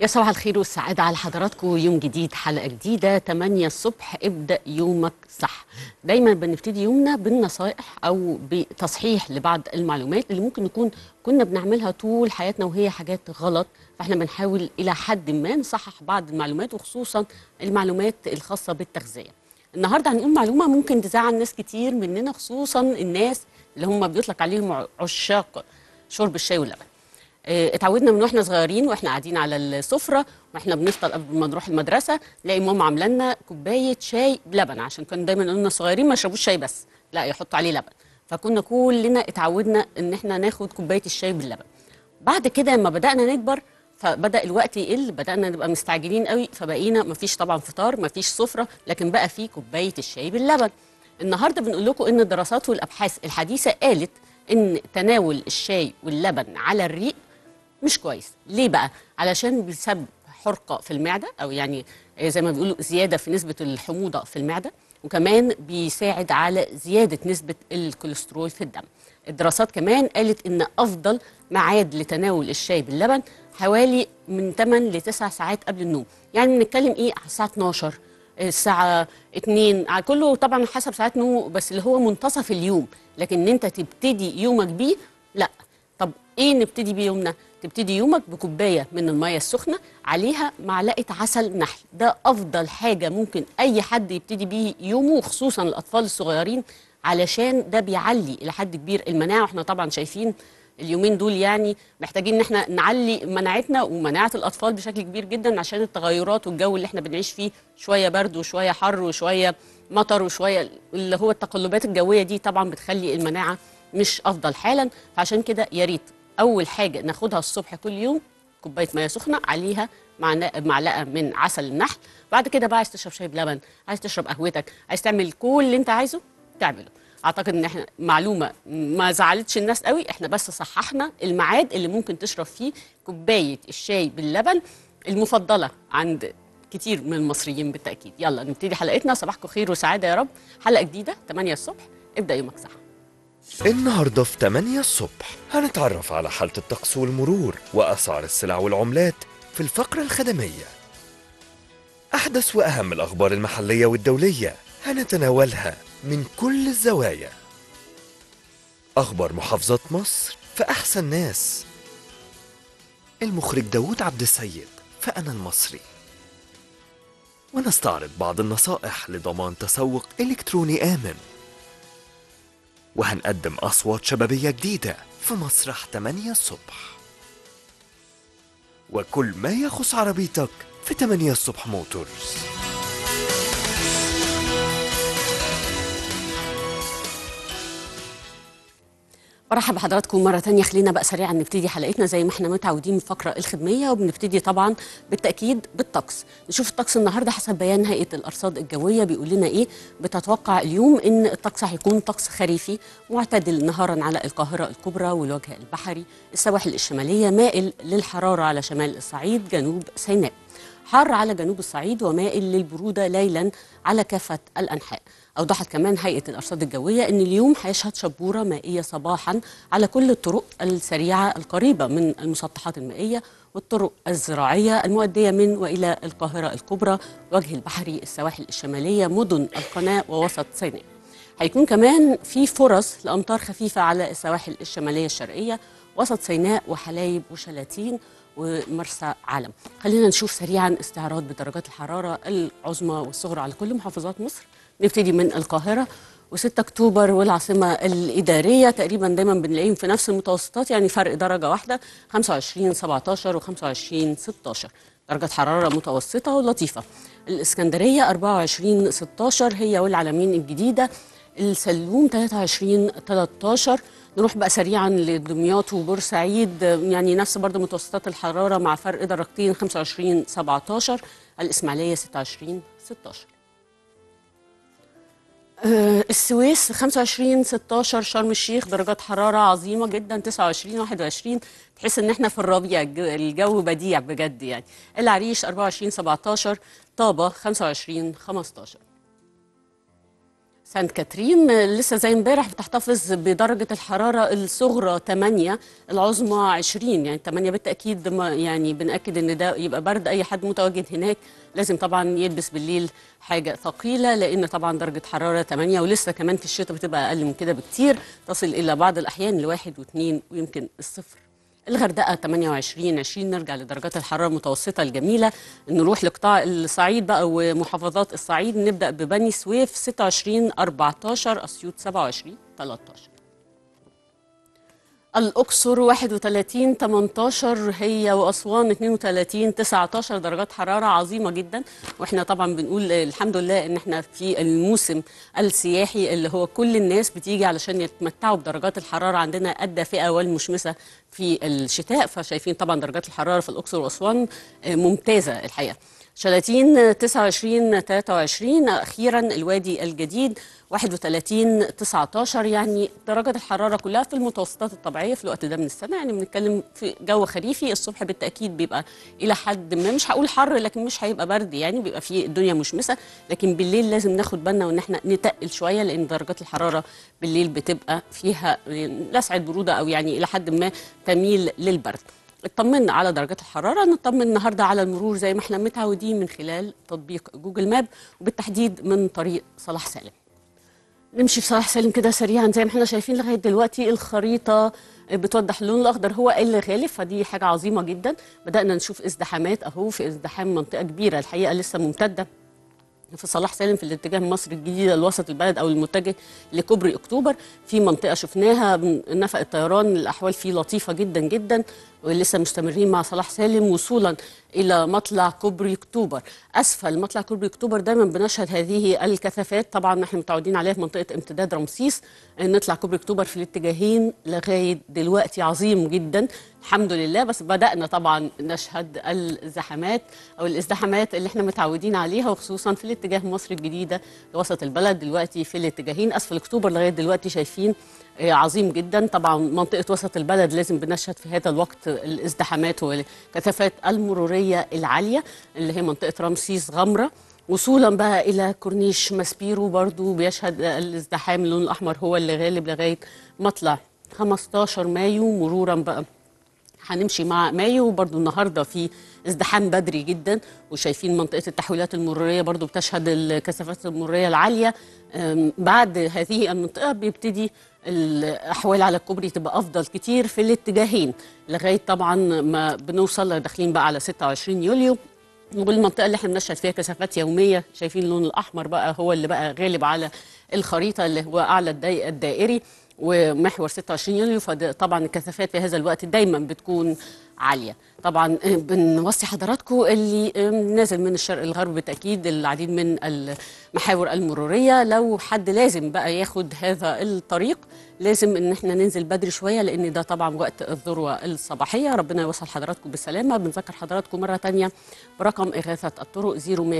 يا صباح الخير والسعادة على حضراتكم يوم جديد حلقة جديدة 8 الصبح ابدأ يومك صح دايما بنبتدي يومنا بالنصائح أو بتصحيح لبعض المعلومات اللي ممكن نكون كنا بنعملها طول حياتنا وهي حاجات غلط فاحنا بنحاول إلى حد ما نصحح بعض المعلومات وخصوصا المعلومات الخاصة بالتغذية النهاردة هنقول معلومة ممكن تزعل ناس كتير مننا خصوصا الناس اللي هم بيطلق عليهم عشاق شرب الشاي واللبن آه، اتعودنا من واحنا صغيرين واحنا قاعدين على السفره واحنا بنفطر قبل ما نروح المدرسه نلاقي ماما عامله لنا كوبايه شاي بلبن عشان كان دايما يقولوا لنا صغيرين ما يشربوش شاي بس لا يحطوا عليه لبن فكنا كلنا اتعودنا ان احنا ناخد كوبايه الشاي باللبن بعد كده لما بدانا نكبر فبدا الوقت يقل بدانا نبقى مستعجلين قوي فبقينا مفيش طبعا فطار مفيش سفره لكن بقى في كوبايه الشاي باللبن النهارده بنقول لكم ان الدراسات والابحاث الحديثه قالت ان تناول الشاي واللبن على الريق مش كويس ليه بقى علشان بيسبب حرقه في المعده او يعني زي ما بيقولوا زياده في نسبه الحموضه في المعده وكمان بيساعد على زياده نسبه الكوليسترول في الدم الدراسات كمان قالت ان افضل ميعاد لتناول الشاي باللبن حوالي من 8 ل 9 ساعات قبل النوم يعني بنتكلم ايه على الساعه 12 الساعة 2 على كله طبعا حسب ساعات نومه بس اللي هو منتصف اليوم لكن ان انت تبتدي يومك بيه لا طب ايه نبتدي بيه يومنا تبتدي يومك بكوبايه من الميه السخنه عليها معلقه عسل نحل ده افضل حاجه ممكن اي حد يبتدي بيه يومه خصوصا الاطفال الصغيرين علشان ده بيعلي الى حد كبير المناعه واحنا طبعا شايفين اليومين دول يعني محتاجين ان احنا نعلي مناعتنا ومناعه الاطفال بشكل كبير جدا عشان التغيرات والجو اللي احنا بنعيش فيه شويه برد وشويه حر وشويه مطر وشويه اللي هو التقلبات الجويه دي طبعا بتخلي المناعه مش افضل حالا فعشان كده يا ريت اول حاجه ناخدها الصبح كل يوم كوبايه ميه سخنه عليها معلقه من عسل النحل بعد كده بقى عايز تشرب شاي بلبن عايز تشرب قهوتك عايز تعمل كل اللي انت عايزه تعمله اعتقد ان احنا معلومه ما زعلتش الناس قوي احنا بس صححنا الميعاد اللي ممكن تشرب فيه كوبايه الشاي باللبن المفضله عند كتير من المصريين بالتاكيد يلا نبتدي حلقتنا صباحكم خير وسعاده يا رب حلقه جديده 8 الصبح ابدا يومك صح النهاردة في 8 الصبح هنتعرف على حالة الطقس والمرور وأسعار السلع والعملات في الفقرة الخدمية أحدث وأهم الأخبار المحلية والدولية هنتناولها من كل الزوايا أخبار محافظات مصر في أحسن ناس المخرج داود عبد السيد فأنا المصري ونستعرض بعض النصائح لضمان تسوق إلكتروني آمن وهنقدم أصوات شبابية جديدة في مسرح 8 الصبح وكل ما يخص عربيتك في 8 الصبح موتورز برحب بحضراتكم مرة تانية خلينا بقى سريعا نبتدي حلقتنا زي ما احنا متعودين الفقرة الخدمية وبنبتدي طبعا بالتأكيد بالطقس نشوف الطقس النهاردة حسب بيان هيئة الأرصاد الجوية بيقول لنا ايه بتتوقع اليوم ان الطقس هيكون طقس خريفي معتدل نهارا على القاهرة الكبرى والوجه البحري السواحل الشمالية مائل للحرارة على شمال الصعيد جنوب سيناء حار على جنوب الصعيد ومائل للبرودة ليلا على كافة الأنحاء أوضحت كمان هيئة الأرصاد الجوية أن اليوم هيشهد شبورة مائية صباحا على كل الطرق السريعة القريبة من المسطحات المائية والطرق الزراعية المؤدية من وإلى القاهرة الكبرى وجه البحري السواحل الشمالية مدن القناة ووسط سيناء هيكون كمان في فرص لأمطار خفيفة على السواحل الشمالية الشرقية وسط سيناء وحلايب وشلاتين ومرسى علم خلينا نشوف سريعا استعراض بدرجات الحرارة العظمى والصغرى على كل محافظات مصر نبتدي من القاهرة و6 أكتوبر والعاصمة الإدارية تقريبا دايما بنلاقيهم في نفس المتوسطات يعني فرق درجة واحدة 25 17 و25 16 درجة حرارة متوسطة ولطيفة الإسكندرية 24 16 هي والعلمين الجديدة السلوم 23 13 نروح بقى سريعا لدمياط وبورسعيد يعني نفس برضه متوسطات الحرارة مع فرق درجتين 25 17 الإسماعيلية 26 16 آه، السويس 25 16 شرم الشيخ درجات حرارة عظيمة جدا 29 21 تحس ان احنا في الربيع الج- الجو بديع بجد يعني العريش 24 17 طابة 25 15 سانت كاترين آه، لسه زي امبارح بتحتفظ بدرجة الحرارة الصغرى 8 العظمى 20 يعني 8 بالتأكيد ما يعني بنأكد ان ده يبقى برد اي حد متواجد هناك لازم طبعا يلبس بالليل حاجة ثقيلة لان طبعا درجة حرارة 8 ولسه كمان في الشتاء بتبقى اقل من كده بكتير تصل الى بعض الاحيان لواحد واثنين ويمكن الصفر الغردقه 28 20 نرجع لدرجات الحراره المتوسطه الجميله نروح لقطاع الصعيد بقى ومحافظات الصعيد نبدا ببني سويف 26 14 اسيوط 27 13 الأقصر 31 18 هي وأسوان 32 19 درجات حرارة عظيمة جدا واحنا طبعا بنقول الحمد لله ان احنا في الموسم السياحي اللي هو كل الناس بتيجي علشان يتمتعوا بدرجات الحرارة عندنا الدافئة والمشمسة في الشتاء فشايفين طبعا درجات الحرارة في الأقصر وأسوان آه، ممتازة الحقيقة شلاتين 29 23 اخيرا الوادي الجديد 31 19 يعني درجات الحراره كلها في المتوسطات الطبيعيه في الوقت ده من السنه يعني بنتكلم في جو خريفي الصبح بالتاكيد بيبقى الى حد ما مش هقول حر لكن مش هيبقى برد يعني بيبقى في الدنيا مشمسه لكن بالليل لازم ناخد بالنا وان احنا نتقل شويه لان درجات الحراره بالليل بتبقى فيها لسعه بروده او يعني الى حد ما تميل للبرد اطمنا على درجات الحراره نطمن النهارده على المرور زي ما احنا متعودين من خلال تطبيق جوجل ماب وبالتحديد من طريق صلاح سالم نمشي في صلاح سالم كده سريعا زي ما احنا شايفين لغايه دلوقتي الخريطه بتوضح اللون الاخضر هو اللي غالب فدي حاجه عظيمه جدا بدانا نشوف ازدحامات اهو في ازدحام منطقه كبيره الحقيقه لسه ممتده في صلاح سالم في الاتجاه مصر الجديدة لوسط البلد أو المتجه لكوبري أكتوبر في منطقة شفناها من نفق الطيران الأحوال فيه لطيفة جدا جدا ولسه مستمرين مع صلاح سالم وصولا إلى مطلع كوبري أكتوبر أسفل مطلع كوبري أكتوبر دايما بنشهد هذه الكثافات طبعا احنا متعودين عليها في منطقة امتداد رمسيس نطلع كوبري أكتوبر في الاتجاهين لغاية دلوقتي عظيم جدا الحمد لله بس بدأنا طبعا نشهد الزحمات أو الازدحامات اللي احنا متعودين عليها وخصوصا في الاتجاه مصر الجديدة لوسط البلد دلوقتي في الاتجاهين أسفل أكتوبر لغاية دلوقتي شايفين آه، عظيم جدا طبعا منطقة وسط البلد لازم بنشهد في هذا الوقت الازدحامات والكثافات المرورية العالية اللي هي منطقة رمسيس غمرة وصولا بقى إلى كورنيش ماسبيرو برضو بيشهد الازدحام اللون الأحمر هو اللي غالب لغاية مطلع 15 مايو مرورا بقى هنمشي مع مايو برضو النهارده في ازدحام بدري جدا وشايفين منطقه التحويلات المروريه برضو بتشهد الكثافات المروريه العاليه أم، بعد هذه المنطقه بيبتدي الاحوال على الكوبري تبقى افضل كتير في الاتجاهين لغايه طبعا ما بنوصل داخلين بقى على 26 يوليو والمنطقه اللي احنا بنشهد فيها كثافات يوميه شايفين اللون الاحمر بقى هو اللي بقى غالب على الخريطه اللي هو اعلى الضيق الدائري ومحور 26 يوليو فطبعا الكثافات في هذا الوقت دايما بتكون عاليه طبعا آه، بنوصي حضراتكم اللي آه، نازل من الشرق للغرب بالتاكيد العديد من المحاور المروريه لو حد لازم بقى ياخد هذا الطريق لازم ان احنا ننزل بدري شويه لان ده طبعا وقت الذروه الصباحيه ربنا يوصل حضراتكم بالسلامه بنذكر حضراتكم مره تانية برقم اغاثه الطرق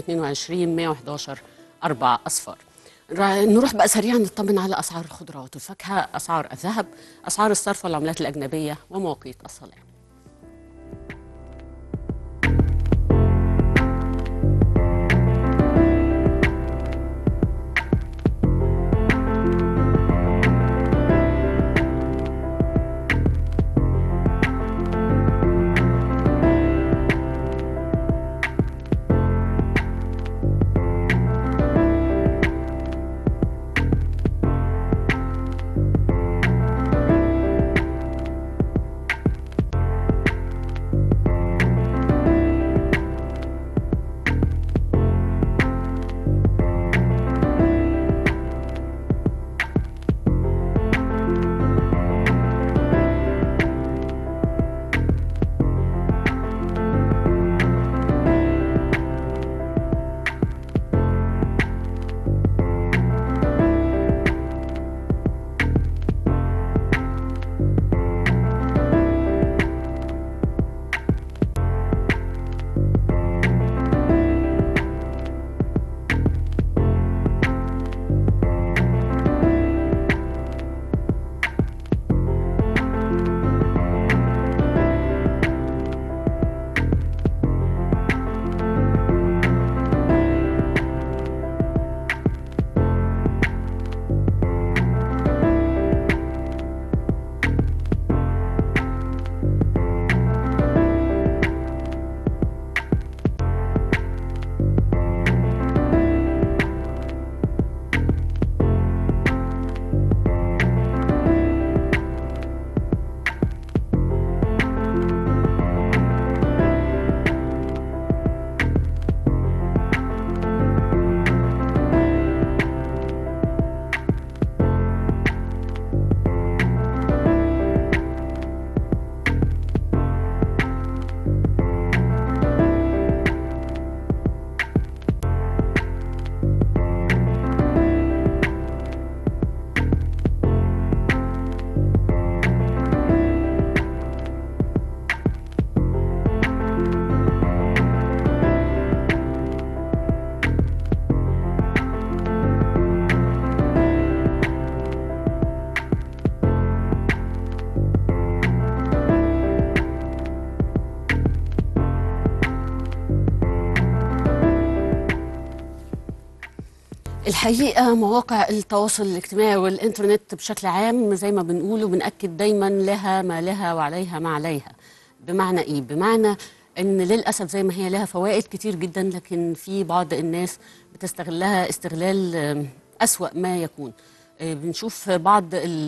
0122 111 4 اصفار را- نروح بقى سريعا نطمن على اسعار الخضروات والفاكهه اسعار الذهب اسعار الصرف والعملات الاجنبيه ومواقيت الصلاه الحقيقة مواقع التواصل الاجتماعي والإنترنت بشكل عام زي ما بنقول وبنأكد دايما لها ما لها وعليها ما عليها بمعنى إيه؟ بمعنى إن للأسف زي ما هي لها فوائد كتير جدا لكن في بعض الناس بتستغلها استغلال آم، أسوأ ما يكون آه، بنشوف بعض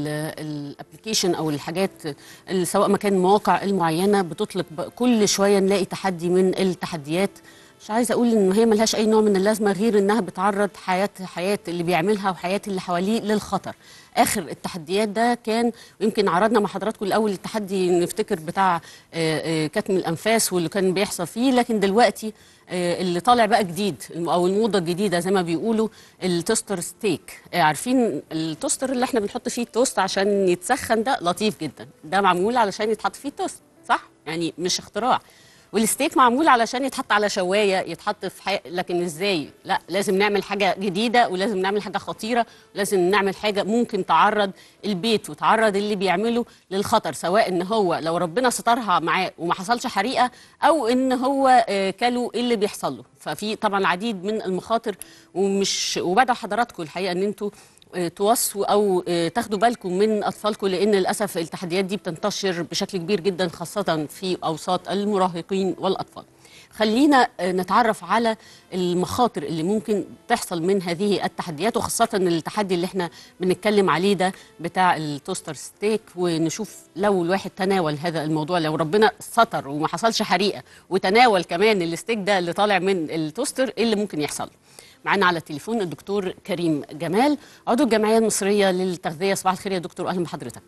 الابلكيشن او الحاجات اللي سواء ما كان المواقع المعينه بتطلق ب- كل شويه نلاقي تحدي من التحديات مش عايزه اقول ان هي ملهاش اي نوع من اللازمه غير انها بتعرض حياه حياه اللي بيعملها وحياه اللي حواليه للخطر اخر التحديات ده كان ويمكن عرضنا مع حضراتكم الاول التحدي نفتكر بتاع آه، آه، كتم الانفاس واللي كان بيحصل فيه لكن دلوقتي آه، اللي طالع بقى جديد او الموضه الجديده زي ما بيقولوا التوستر ستيك آه، عارفين التوستر اللي احنا بنحط فيه التوست عشان يتسخن ده لطيف جدا ده معمول علشان يتحط فيه توست صح يعني مش اختراع والستيك معمول علشان يتحط على شوايه يتحط في حي... لكن ازاي لا لازم نعمل حاجه جديده ولازم نعمل حاجه خطيره ولازم نعمل حاجه ممكن تعرض البيت وتعرض اللي بيعمله للخطر سواء ان هو لو ربنا سترها معاه وما حصلش حريقه او ان هو آه، كلوا ايه اللي بيحصل له ففي طبعا العديد من المخاطر ومش وبدعو حضراتكم الحقيقه ان انتوا آه، توصوا او آه، تاخدوا بالكم من اطفالكم لان للاسف التحديات دي بتنتشر بشكل كبير جدا خاصه في اوساط المراهقين والاطفال. خلينا آه، نتعرف على المخاطر اللي ممكن تحصل من هذه التحديات وخاصه التحدي اللي احنا بنتكلم عليه ده بتاع التوستر ستيك ونشوف لو الواحد تناول هذا الموضوع لو ربنا ستر وما حصلش حريقه وتناول كمان الستيك ده اللي طالع من التوستر ايه اللي ممكن يحصل؟ معانا على التليفون الدكتور كريم جمال عضو الجمعيه المصريه للتغذيه صباح الخير يا دكتور اهلا بحضرتك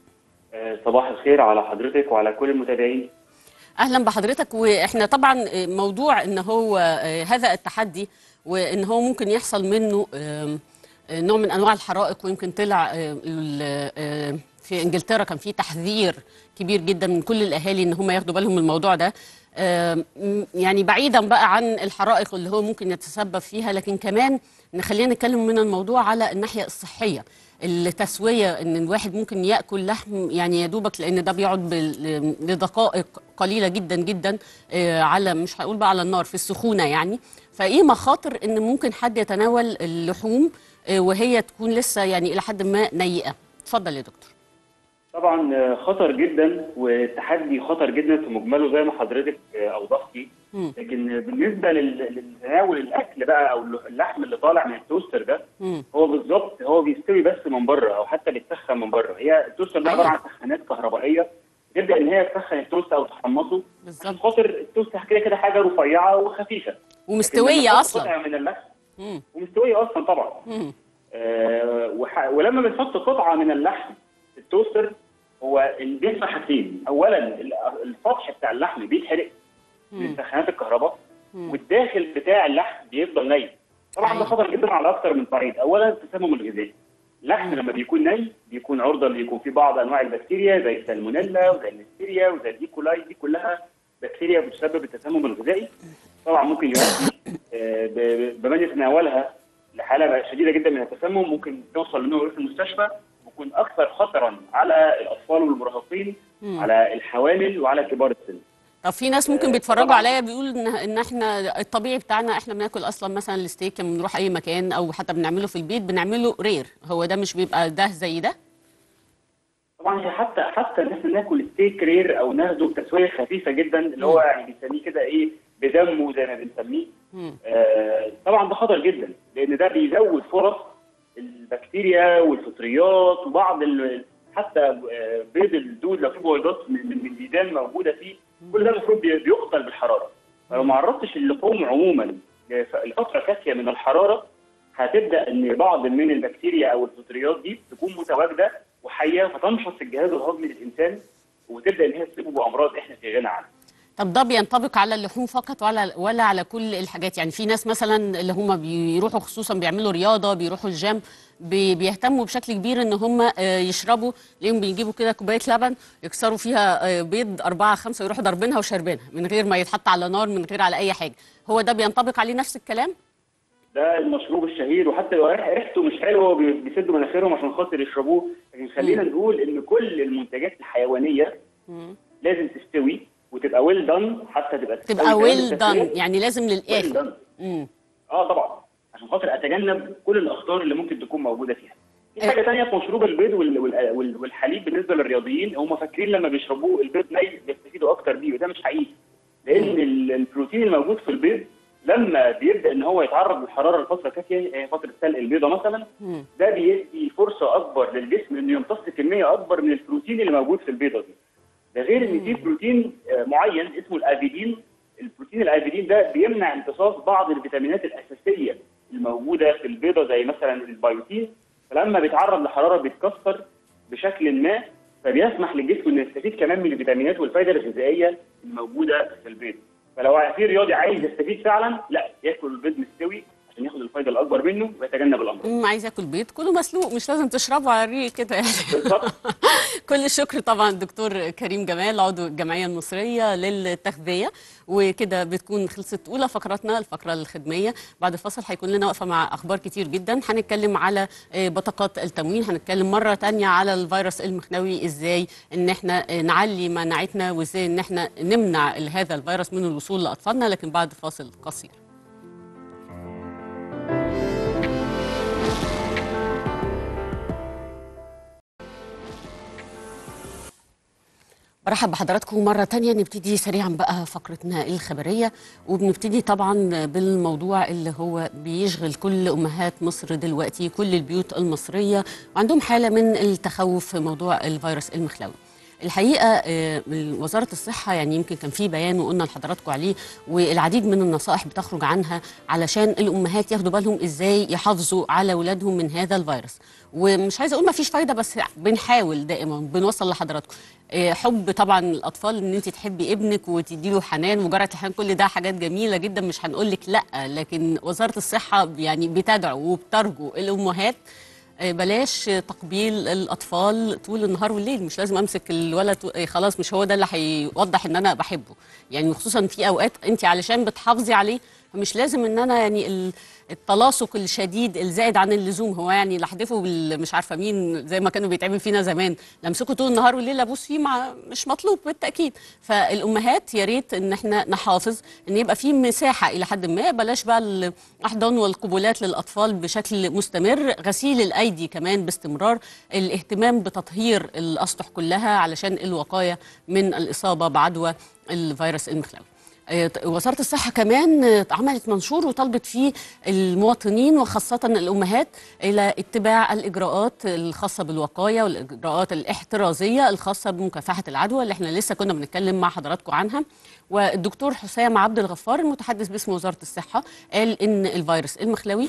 آه، صباح الخير على حضرتك وعلى كل المتابعين اهلا بحضرتك واحنا طبعا موضوع ان هو آه، هذا التحدي وان هو ممكن يحصل منه آم، آه، نوع من انواع الحرائق ويمكن طلع آه، ال- آه، في انجلترا كان في تحذير كبير جدا من كل الاهالي ان هم ياخدوا بالهم من الموضوع ده آم، يعني بعيدا بقى عن الحرائق اللي هو ممكن يتسبب فيها لكن كمان نخلينا نتكلم من الموضوع على الناحيه الصحيه التسويه ان الواحد ممكن ياكل لحم يعني يا دوبك لان ده بيقعد بال- لدقائق قليله جدا جدا آه، على مش هقول بقى على النار في السخونه يعني فايه مخاطر ان ممكن حد يتناول اللحوم آه، وهي تكون لسه يعني الى حد ما نيئه اتفضل يا دكتور طبعا آه، خطر جدا والتحدي خطر جدا في مجمله زي ما حضرتك آه، اوضحتي مم. لكن بالنسبه لل- لتناول الاكل بقى او اللحم اللي طالع من التوستر ده مم. هو بالظبط هو بيستوي بس من بره او حتى بيتسخن من بره هي التوستر ده عباره عن سخانات كهربائيه تبدا ان هي تسخن التوست او تحمصه عشان بالظبط خاطر التوست كده كده حاجه رفيعه وخفيفه لكن لما ومستويه تحط اصلا قطعة من اللحم مم. ومستويه اصلا طبعا مم. آه، وح- ولما بنحط قطعه من اللحم في التوستر هو اللي بيحصل حاجتين اولا ال- السطح بتاع اللحم بيتحرق من مم. سخانات الكهرباء مم. والداخل بتاع اللحم بيفضل ني طبعا ده أيوة. خطر جدا على اكثر من صعيد اولا التسمم الغذائي اللحم لما بيكون ني بيكون عرضه ان يكون فيه بعض انواع البكتيريا زي السالمونيلا وزي النستيريا وزي الايكولاي دي كلها بكتيريا بتسبب التسمم الغذائي طبعا ممكن يؤدي آه، ب- بمن يتناولها لحاله شديده جدا من التسمم ممكن توصل انه يروح المستشفى ويكون اكثر خطرا على الاطفال والمراهقين مم. على الحوامل وعلى كبار السن طب في ناس ممكن آه، بيتفرجوا طبعاً. عليا بيقولوا ان ان احنا الطبيعي بتاعنا احنا بناكل اصلا مثلا الستيك لما بنروح اي مكان او حتى بنعمله في البيت بنعمله رير هو ده مش بيبقى ده زي ده طبعا هي حتى حتى ان احنا ناكل ستيك رير او ناخده بتسويه خفيفه جدا اللي هو يعني بنسميه كده ايه بدمه زي ما بنسميه مم. آه طبعا ده خطر جدا لان ده بيزود فرص البكتيريا والفطريات وبعض ال- حتى آه، بيض الدود لو في بويضات من من من ديدان موجوده فيه كل ده المفروض بي- بيقتل بالحراره فلو ما عرضتش اللحوم عموما لفتره كافيه من الحراره هتبدا ان بعض من البكتيريا او الفطريات دي تكون متواجده وحيه فتنشط الجهاز الهضمي للانسان وتبدا ان هي تصيبه بامراض احنا في غنى عنها. طب ده بينطبق على اللحوم فقط ولا ولا على كل الحاجات يعني في ناس مثلا اللي هم بيروحوا خصوصا بيعملوا رياضه بيروحوا الجيم بي- بيهتموا بشكل كبير ان هم آه، يشربوا ليهم بيجيبوا كده كوبايه لبن يكسروا فيها آه، بيض أربعة خمسة ويروحوا ضاربينها وشاربينها من غير ما يتحط على نار من غير على اي حاجه هو ده بينطبق عليه نفس الكلام ده المشروب الشهير وحتى لو ريح- ريحته مش حلوه بي- بيسدوا مناخيرهم عشان خاطر يشربوه لكن خلينا نقول ان كل المنتجات الحيوانيه مم. لازم تستوي وتبقى ويل دان حتى تبقى تستوي تبقى كمان ويل التسوية. دان يعني لازم ويل للاخر دان مم. اه طبعا عشان خاطر اتجنب كل الاخطار اللي ممكن تكون موجوده فيها. في حاجه ثانيه في مشروب البيض وال- وال- وال- والحليب بالنسبه للرياضيين هم فاكرين لما بيشربوه البيض ني بيستفيدوا اكتر بيه وده مش حقيقي. لان ال- البروتين الموجود في البيض لما بيبدا ان هو يتعرض للحراره لفتره كافيه هي فتره سلق البيضه مثلا مم. ده بيدي فرصه اكبر للجسم انه يمتص كميه اكبر من البروتين اللي موجود في البيضه دي. ده غير ان في بروتين آه، معين اسمه الافيدين البروتين الافيدين ده بيمنع امتصاص بعض الفيتامينات الاساسيه الموجوده في البيضه زي مثلا البيوتين فلما بيتعرض لحراره بيتكسر بشكل ما فبيسمح للجسم انه يستفيد كمان من الفيتامينات والفائده الغذائيه الموجوده في البيض فلو في رياضي عايز يستفيد فعلا لا ياكل البيض مستوي عشان ياخد الفائده الاكبر منه ويتجنب الامراض مم، عايز اكل بيض كله مسلوق مش لازم تشربه على الريق كده يعني بالظبط كل الشكر طبعا دكتور كريم جمال عضو الجمعيه المصريه للتغذيه وكده بتكون خلصت اولى فقراتنا الفقره الخدميه بعد الفصل هيكون لنا وقفه مع اخبار كتير جدا هنتكلم على آه، بطاقات التموين هنتكلم مره تانية على الفيروس المخنوي ازاي ان احنا آه، نعلي مناعتنا وازاي ان احنا نمنع هذا الفيروس من الوصول لاطفالنا لكن بعد فاصل قصير برحب بحضراتكم مرة تانية نبتدي سريعا بقى فقرتنا الخبرية وبنبتدي طبعا بالموضوع اللي هو بيشغل كل أمهات مصر دلوقتي كل البيوت المصرية وعندهم حالة من التخوف في موضوع الفيروس المخلوي الحقيقه آه، وزاره الصحه يعني يمكن كان في بيان وقلنا لحضراتكم عليه والعديد من النصائح بتخرج عنها علشان الامهات ياخدوا بالهم ازاي يحافظوا على اولادهم من هذا الفيروس ومش عايزه اقول ما فيش فايده بس بنحاول دائما بنوصل لحضراتكم آه، حب طبعا الاطفال ان انت تحبي ابنك وتدي له حنان وجرعه الحنان كل ده حاجات جميله جدا مش هنقول لك لا لكن وزاره الصحه يعني بتدعو وبترجو الامهات آه، بلاش تقبيل الاطفال طول النهار والليل مش لازم امسك الولد و- آه، خلاص مش هو ده اللي هيوضح ان انا بحبه يعني خصوصا في اوقات انت علشان بتحافظي عليه فمش لازم ان انا يعني ال- التلاصق الشديد الزائد عن اللزوم هو يعني اللي احدفه بال- مش عارفه مين زي ما كانوا بيتعمل فينا زمان لمسكه طول النهار والليل ابوس فيه مع مش مطلوب بالتاكيد فالامهات يا ريت ان احنا نحافظ ان يبقى في مساحه الى حد ما بلاش بقى الاحضان والقبولات للاطفال بشكل مستمر غسيل الايدي كمان باستمرار الاهتمام بتطهير الاسطح كلها علشان الوقايه من الاصابه بعدوى الفيروس المخلوي آه، وزارة الصحة كمان آه، عملت منشور وطلبت فيه المواطنين وخاصة الأمهات إلى اتباع الإجراءات الخاصة بالوقاية والإجراءات الاحترازية الخاصة بمكافحة العدوى اللي احنا لسه كنا بنتكلم مع حضراتكم عنها والدكتور حسام عبد الغفار المتحدث باسم وزارة الصحة قال إن الفيروس المخلوي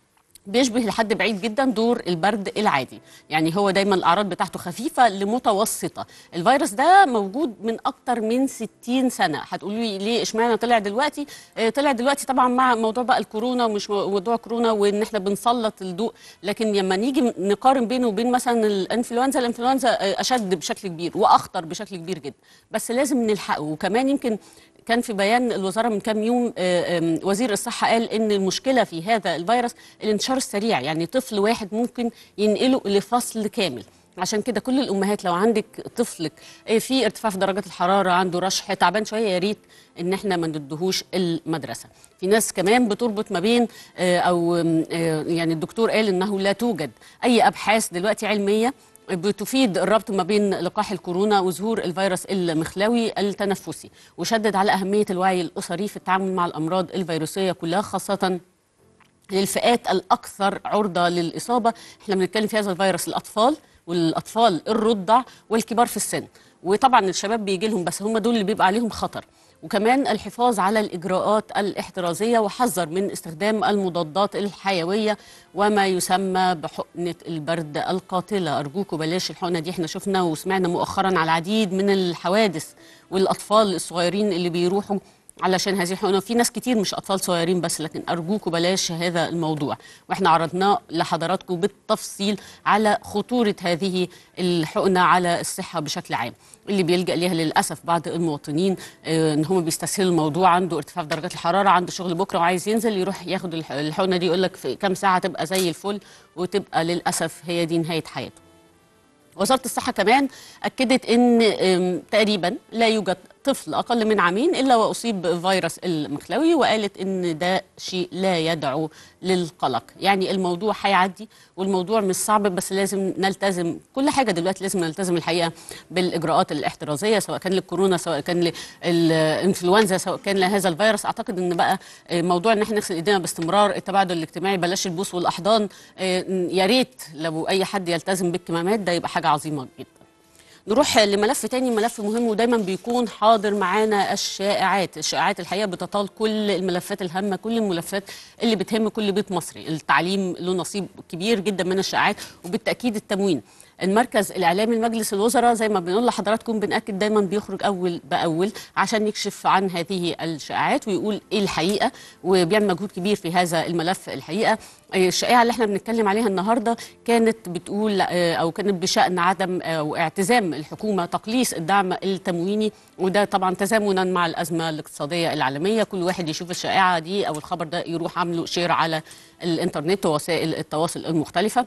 بيشبه لحد بعيد جدا دور البرد العادي يعني هو دايما الاعراض بتاعته خفيفه لمتوسطه الفيروس ده موجود من اكتر من 60 سنه هتقولوا لي ليه اشمعنى طلع دلوقتي آه، طلع دلوقتي طبعا مع موضوع بقى الكورونا ومش مو- موضوع كورونا وان احنا بنسلط الضوء لكن لما نيجي نقارن بينه وبين مثلا الانفلونزا الانفلونزا آه، اشد بشكل كبير واخطر بشكل كبير جدا بس لازم نلحقه وكمان يمكن كان في بيان الوزاره من كام يوم آه، آم، وزير الصحه قال ان المشكله في هذا الفيروس الانتشار السريع يعني طفل واحد ممكن ينقله لفصل كامل عشان كده كل الامهات لو عندك طفلك آه، في ارتفاع في درجات الحراره عنده رشح تعبان شويه يا ريت ان احنا ما ندهوش المدرسه في ناس كمان بتربط ما بين آه، او آم، آه، يعني الدكتور قال انه لا توجد اي ابحاث دلوقتي علميه بتفيد الربط ما بين لقاح الكورونا وظهور الفيروس المخلوي التنفسي وشدد على أهمية الوعي الأسري في التعامل مع الأمراض الفيروسية كلها خاصة للفئات الأكثر عرضة للإصابة احنا بنتكلم في هذا الفيروس الأطفال والأطفال الرضع والكبار في السن وطبعا الشباب بيجي لهم بس هم دول اللي بيبقى عليهم خطر وكمان الحفاظ على الإجراءات الاحترازية وحذر من استخدام المضادات الحيوية وما يسمى بحقنة البرد القاتلة أرجوكوا بلاش الحقنة دي احنا شفنا وسمعنا مؤخرا على العديد من الحوادث والأطفال الصغيرين اللي بيروحوا علشان هذه الحقنه في ناس كتير مش اطفال صغيرين بس لكن ارجوكوا بلاش هذا الموضوع واحنا عرضناه لحضراتكم بالتفصيل على خطوره هذه الحقنه على الصحه بشكل عام اللي بيلجا ليها للاسف بعض المواطنين آه، ان هم بيستسهلوا الموضوع عنده ارتفاع في درجات الحراره عنده شغل بكره وعايز ينزل يروح ياخد الح- الحقنه دي يقول لك في كام ساعه تبقى زي الفل وتبقى للاسف هي دي نهايه حياته وزاره الصحه كمان اكدت ان أم، تقريبا لا يوجد طفل اقل من عامين الا واصيب بفيروس المخلوي وقالت ان ده شيء لا يدعو للقلق يعني الموضوع هيعدي والموضوع مش صعب بس لازم نلتزم كل حاجه دلوقتي لازم نلتزم الحقيقه بالاجراءات الاحترازيه سواء كان للكورونا سواء كان للانفلونزا سواء كان لهذا الفيروس اعتقد ان بقى موضوع ان احنا نغسل ايدينا باستمرار التباعد الاجتماعي بلاش البوس والاحضان يا ريت لو اي حد يلتزم بالكمامات ده يبقى حاجه عظيمه جدا نروح لملف تاني ملف مهم ودايما بيكون حاضر معانا الشائعات الشائعات الحقيقه بتطال كل الملفات الهامه كل الملفات اللي بتهم كل بيت مصري التعليم له نصيب كبير جدا من الشائعات وبالتاكيد التموين المركز الاعلامي لمجلس الوزراء زي ما بنقول لحضراتكم بناكد دايما بيخرج اول باول عشان يكشف عن هذه الشائعات ويقول ايه الحقيقه وبيعمل مجهود كبير في هذا الملف الحقيقه الشائعه اللي احنا بنتكلم عليها النهارده كانت بتقول او كانت بشان عدم او اعتزام الحكومه تقليص الدعم التمويني وده طبعا تزامنا مع الازمه الاقتصاديه العالميه كل واحد يشوف الشائعه دي او الخبر ده يروح عامله شير على الانترنت ووسائل التواصل المختلفه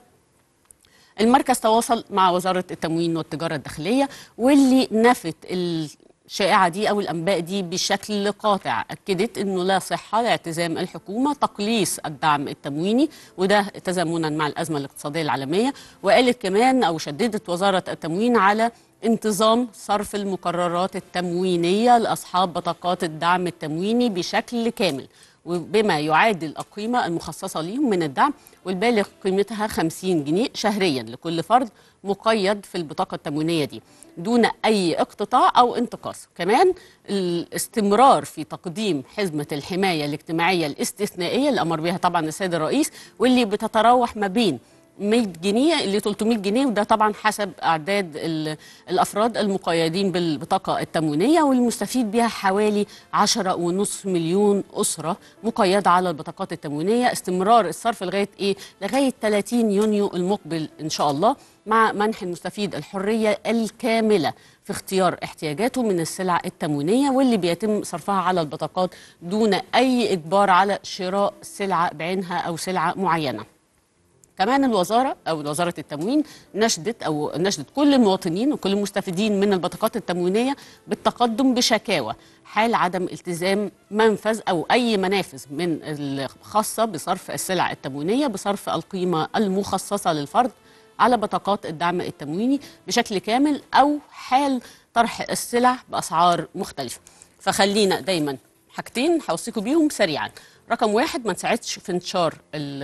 المركز تواصل مع وزارة التموين والتجارة الداخلية واللي نفت الشائعة دي أو الأنباء دي بشكل قاطع أكدت أنه لا صحة لاعتزام الحكومة تقليص الدعم التمويني وده تزامنا مع الأزمة الاقتصادية العالمية وقالت كمان أو شددت وزارة التموين على انتظام صرف المقررات التموينية لأصحاب بطاقات الدعم التمويني بشكل كامل وبما يعادل القيمة المخصصة لهم من الدعم والبالغ قيمتها 50 جنيه شهريا لكل فرد مقيد في البطاقة التموينية دي دون أي اقتطاع أو انتقاص كمان الاستمرار في تقديم حزمة الحماية الاجتماعية الاستثنائية اللي أمر بها طبعا السيد الرئيس واللي بتتراوح ما بين 100 جنيه ل 300 جنيه وده طبعا حسب اعداد الافراد المقيدين بالبطاقه التموينيه والمستفيد بها حوالي 10.5 مليون اسره مقيده على البطاقات التموينيه استمرار الصرف لغايه ايه لغايه 30 يونيو المقبل ان شاء الله مع منح المستفيد الحريه الكامله في اختيار احتياجاته من السلع التموينيه واللي بيتم صرفها على البطاقات دون اي اجبار على شراء سلعه بعينها او سلعه معينه كمان الوزاره او وزاره التموين نشدت او نشدت كل المواطنين وكل المستفيدين من البطاقات التموينيه بالتقدم بشكاوى حال عدم التزام منفذ او اي منافذ من الخاصه بصرف السلع التموينيه بصرف القيمه المخصصه للفرد على بطاقات الدعم التمويني بشكل كامل او حال طرح السلع باسعار مختلفه فخلينا دايما حاجتين هوصيكم بيهم سريعا رقم واحد ما نساعدش في انتشار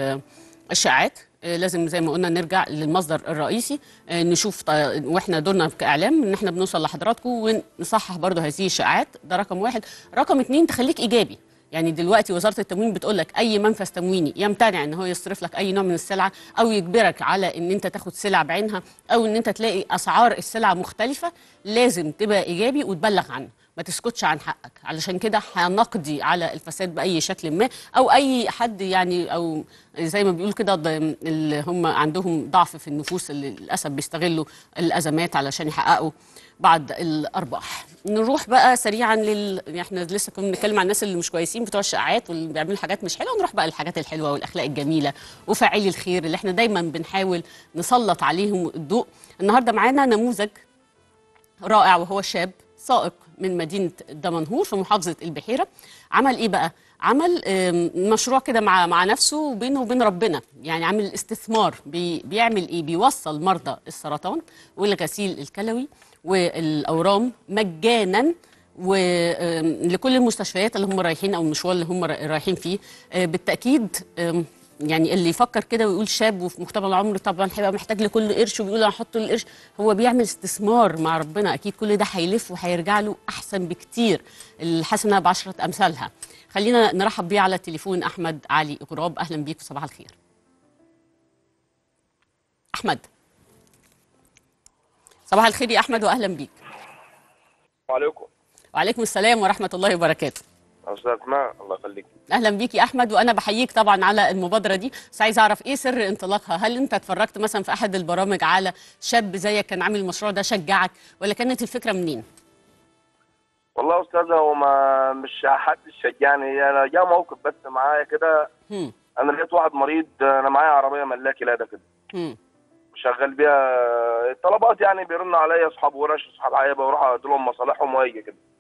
الشائعات لازم زي ما قلنا نرجع للمصدر الرئيسي نشوف واحنا دورنا كاعلام ان احنا بنوصل لحضراتكم ونصحح برضو هذه الشائعات ده رقم واحد رقم اتنين تخليك ايجابي يعني دلوقتي وزاره التموين بتقول لك اي منفذ تمويني يمتنع ان هو يصرف لك اي نوع من السلعه او يجبرك على ان انت تاخد سلع بعينها او ان انت تلاقي اسعار السلع مختلفه لازم تبقى ايجابي وتبلغ عنه ما تسكتش عن حقك علشان كده هنقضي على الفساد باي شكل ما او اي حد يعني او زي ما بيقول كده اللي هم عندهم ضعف في النفوس اللي للاسف بيستغلوا الازمات علشان يحققوا بعض الارباح نروح بقى سريعا لل احنا لسه كنا بنتكلم عن الناس اللي مش كويسين بتوع الشائعات واللي بيعملوا حاجات مش حلوه نروح بقى للحاجات الحلوه والاخلاق الجميله وفاعلي الخير اللي احنا دايما بنحاول نسلط عليهم الضوء النهارده معانا نموذج رائع وهو شاب سائق من مدينه دمنهور في محافظه البحيره عمل ايه بقى عمل مشروع كده مع مع نفسه وبينه وبين ربنا يعني عامل استثمار بي بيعمل ايه بيوصل مرضى السرطان والغسيل الكلوي والاورام مجانا ولكل المستشفيات اللي هم رايحين او المشوار اللي هم رايحين فيه بالتاكيد يعني اللي يفكر كده ويقول شاب وفي مقتبل العمر طبعا هيبقى محتاج لكل قرش وبيقول انا هحط القرش هو بيعمل استثمار مع ربنا اكيد كل ده هيلف وهيرجع له احسن بكتير الحسنه بعشره امثالها خلينا نرحب بيه على التليفون احمد علي غراب اهلا بيك وصباح الخير احمد صباح الخير يا احمد واهلا بيك وعليكم وعليكم السلام ورحمه الله وبركاته استاذ اسماء الله يخليك اهلا بيك يا احمد وانا بحييك طبعا على المبادره دي بس عايز اعرف ايه سر انطلاقها هل انت اتفرجت مثلا في احد البرامج على شاب زيك كان عامل المشروع ده شجعك ولا كانت الفكره منين والله يا استاذ هو ما مش حد شجعني انا جاء موقف بس معايا كده هم انا لقيت واحد مريض انا معايا عربيه ملاكي لاده كده هم شغال بيها الطلبات يعني بيرنوا عليا اصحاب ورش اصحاب عيبه واروح ادي لهم مصالحهم واجي كده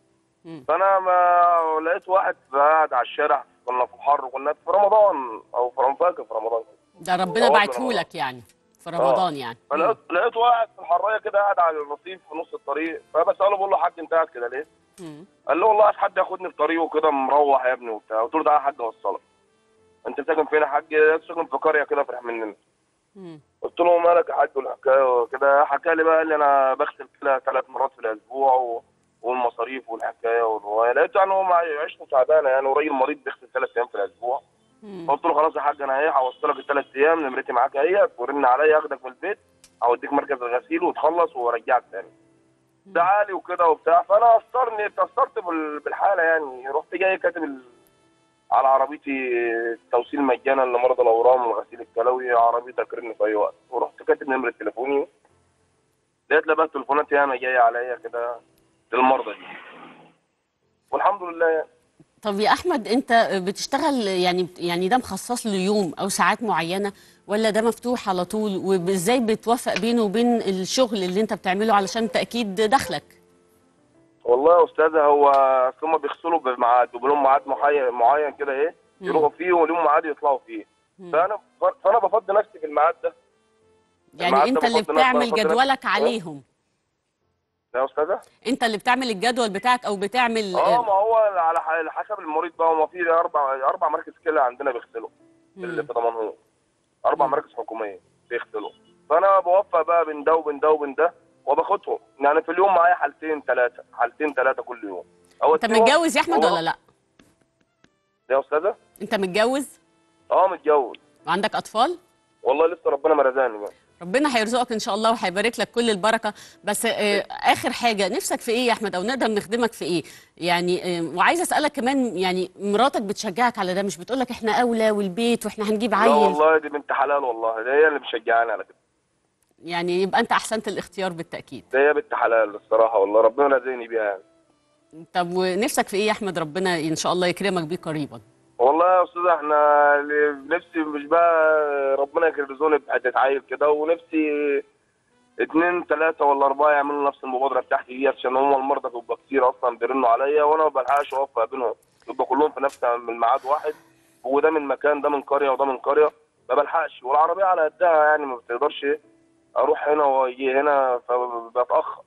فانا ما لقيت واحد قاعد على الشارع كنا في الحر كنا في رمضان او في رمضان فاكر في رمضان ده ربنا آه، بعتهولك يعني في رمضان يعني فلقيت لقيت واحد في الحرايه كده قاعد على الرصيف في نص الطريق فبساله بقول له يا حاج انت قاعد كده ليه؟ مم. قال له والله عايز حد ياخدني في طريقه كده مروح يا ابني وبتاع قلت له تعالى يا حاج اوصلك انت ساكن فين يا حاج ساكن في قريه كده فرح مننا مم. قلت له مالك يا حاج والحكايه وكده حكى لي بقى قال لي انا بغسل كده ثلاث مرات في الاسبوع و... والمصاريف والحكايه والروايه لقيت يعني هو مع- عيشته تعبانه يعني وراجل مريض بيغسل ثلاث ايام في الاسبوع مم. فقلت له خلاص يا حاج انا ايه هوصلك الثلاث ايام نمرتي معاك اهي ورن عليا اخدك من البيت اوديك مركز الغسيل وتخلص وارجعك تاني تعالي وكده وبتاع فانا اثرني اتاثرت بال- بالحاله يعني رحت جاي كاتب ال... على عربيتي توصيل مجانا لمرضى الاورام والغسيل الكلوي عربيه تكرمني في اي وقت ورحت كاتب نمره تليفوني لقيت لها بقى التليفونات ياما جايه عليا كده للمرضى دي والحمد لله يعني. طب يا احمد انت بتشتغل يعني يعني ده مخصص له يوم او ساعات معينه ولا ده مفتوح على طول وازاي بتوفق بينه وبين الشغل اللي انت بتعمله علشان تاكيد دخلك والله يا استاذه هو أصل هما بيغسلوا بميعاد بيبقى لهم ميعاد معين معين كده ايه يروحوا فيه ولهم ميعاد يطلعوا فيه فانا فانا بفضي نفسي في الميعاد ده يعني الميعاد انت ده اللي بفضل نفسي- بتعمل بفضل نفسي. جدولك أه؟ عليهم يا استاذه انت اللي بتعمل الجدول بتاعك او بتعمل اه ما هو على ح- حسب المريض بقى هو في اربع اربع مراكز كلى عندنا بيغسلوا اللي في دمنهور اربع مراكز حكوميه بيغسلوا فانا بوفق بقى بين ده وبين ده وبين ده وباخدهم يعني في اليوم معايا حالتين ثلاثه حالتين ثلاثه كل يوم انت متجوز يا احمد ولا لا يا استاذه انت متجوز اه متجوز وعندك اطفال والله لسه ربنا ما رزقني بقى ربنا هيرزقك ان شاء الله وهيبارك لك كل البركه بس آه اخر حاجه نفسك في ايه يا احمد او نقدر نخدمك في ايه يعني آه وعايزه اسالك كمان يعني مراتك بتشجعك على ده مش بتقول لك احنا اولى والبيت واحنا هنجيب لا عيل والله دي بنت حلال والله ده هي اللي مشجعاني على كده يعني يبقى انت احسنت الاختيار بالتاكيد ده هي بنت حلال الصراحه والله ربنا رزقني بيها يعني طب ونفسك في ايه يا احمد ربنا ان شاء الله يكرمك بيه قريبا والله يا استاذ احنا اللي- نفسي مش بقى ربنا يرزقني بحته عيل كده ونفسي اتنين تلاته ولا اربعه يعملوا نفس المبادره بتاعتي دي عشان هم المرضى بيبقى كتير اصلا بيرنوا عليا وانا ما بلحقش اوفق بينهم يبقى كلهم في نفس الميعاد واحد وده من مكان ده من قريه وده من قريه ما بلحقش والعربيه على قدها يعني ما بتقدرش إيه، اروح هنا واجي هنا فبتاخر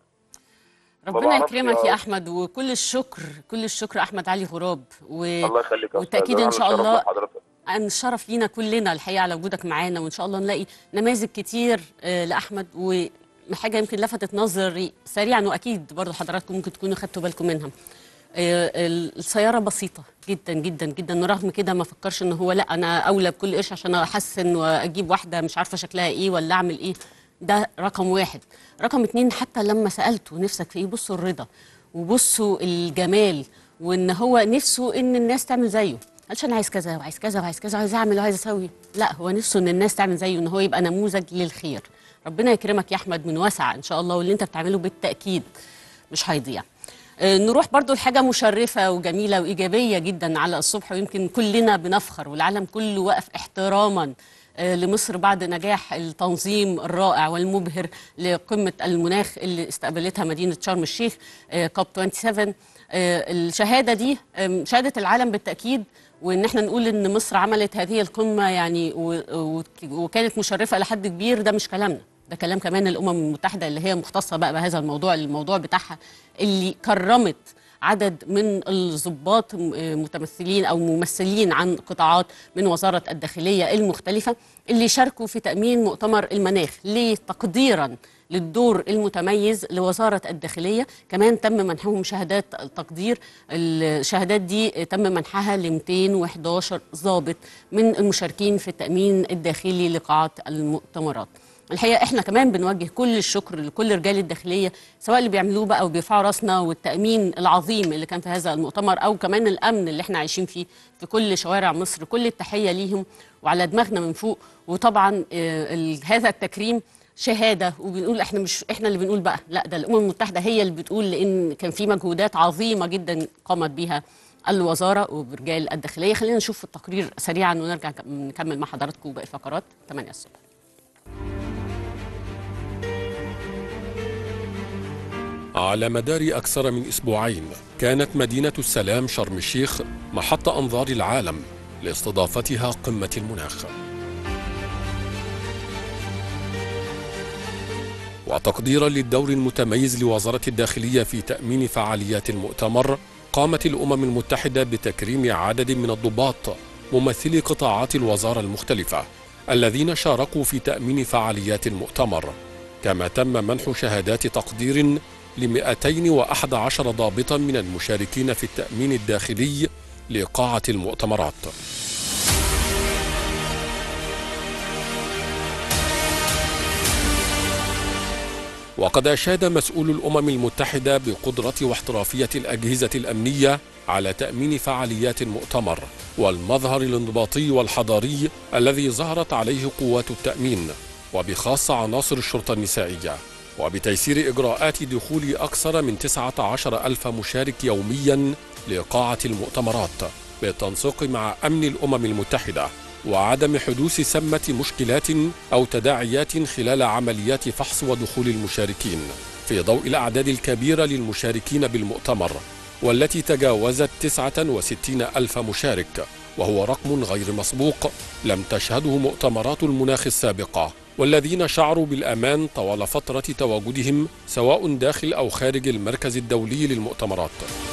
ربنا بعرفش يكرمك يا يا رب. احمد وكل الشكر كل الشكر احمد علي غراب و... الله يخليك يا أستاذ. وتاكيد أنا ان شاء متشرف الله بحضرتك. ان شرف لينا كلنا الحقيقه على وجودك معانا وان شاء الله نلاقي نماذج كتير آه، لاحمد وحاجه يمكن لفتت نظري سريعا واكيد برضه حضراتكم ممكن تكونوا خدتوا بالكم منها آه، السياره بسيطه جدا جدا جدا ورغم كده ما فكرش ان هو لا انا اولى بكل قرش عشان احسن واجيب واحده مش عارفه شكلها ايه ولا اعمل ايه ده رقم واحد رقم اتنين حتى لما سالته نفسك في ايه بصوا الرضا وبصوا الجمال وان هو نفسه ان الناس تعمل زيه قالش انا عايز كذا وعايز كذا وعايز كذا وعايز اعمل وعايز اسوي لا هو نفسه ان الناس تعمل زيه ان هو يبقى نموذج للخير ربنا يكرمك يا احمد من واسع ان شاء الله واللي انت بتعمله بالتاكيد مش هيضيع آه، نروح برضو لحاجة مشرفة وجميلة وإيجابية جدا على الصبح ويمكن كلنا بنفخر والعالم كله وقف احتراما آه، لمصر بعد نجاح التنظيم الرائع والمبهر لقمة المناخ اللي استقبلتها مدينة شرم الشيخ آه، كوب 27 آه، الشهادة دي آم، شهادة العالم بالتأكيد وان احنا نقول ان مصر عملت هذه القمة يعني و- و- وكانت مشرفة لحد كبير ده مش كلامنا ده كلام كمان الامم المتحده اللي هي مختصه بقى بهذا الموضوع الموضوع بتاعها اللي كرمت عدد من الضباط م- متمثلين او ممثلين عن قطاعات من وزاره الداخليه المختلفه اللي شاركوا في تامين مؤتمر المناخ ليه تقديرا للدور المتميز لوزاره الداخليه كمان تم منحهم شهادات التقدير الشهادات دي تم منحها ل 211 ضابط من المشاركين في التامين الداخلي لقاعات المؤتمرات الحقيقه احنا كمان بنوجه كل الشكر لكل رجال الداخليه سواء اللي بيعملوه بقى وبيرفعوا راسنا والتامين العظيم اللي كان في هذا المؤتمر او كمان الامن اللي احنا عايشين فيه في كل شوارع مصر كل التحيه ليهم وعلى دماغنا من فوق وطبعا آه، ال- هذا التكريم شهاده وبنقول احنا مش احنا اللي بنقول بقى لا ده الامم المتحده هي اللي بتقول لان كان في مجهودات عظيمه جدا قامت بها الوزاره وبرجال الداخليه خلينا نشوف التقرير سريعا ونرجع نكمل مع حضراتكم باقي فقرات 8 الصبح على مدار أكثر من أسبوعين كانت مدينة السلام شرم الشيخ محط أنظار العالم لاستضافتها قمة المناخ وتقديرا للدور المتميز لوزارة الداخلية في تأمين فعاليات المؤتمر قامت الأمم المتحدة بتكريم عدد من الضباط ممثلي قطاعات الوزارة المختلفة الذين شاركوا في تأمين فعاليات المؤتمر كما تم منح شهادات تقدير ل 211 ضابطا من المشاركين في التأمين الداخلي لقاعة المؤتمرات وقد أشاد مسؤول الأمم المتحدة بقدرة واحترافية الأجهزة الأمنية على تأمين فعاليات المؤتمر والمظهر الانضباطي والحضاري الذي ظهرت عليه قوات التأمين وبخاصة عناصر الشرطة النسائية وبتيسير إجراءات دخول أكثر من 19 ألف مشارك يوميا لقاعة المؤتمرات بالتنسيق مع أمن الأمم المتحدة وعدم حدوث سمة مشكلات أو تداعيات خلال عمليات فحص ودخول المشاركين في ضوء الأعداد الكبيرة للمشاركين بالمؤتمر والتي تجاوزت 69 ألف مشارك وهو رقم غير مسبوق لم تشهده مؤتمرات المناخ السابقة والذين شعروا بالأمان طوال فترة تواجدهم سواء داخل أو خارج المركز الدولي للمؤتمرات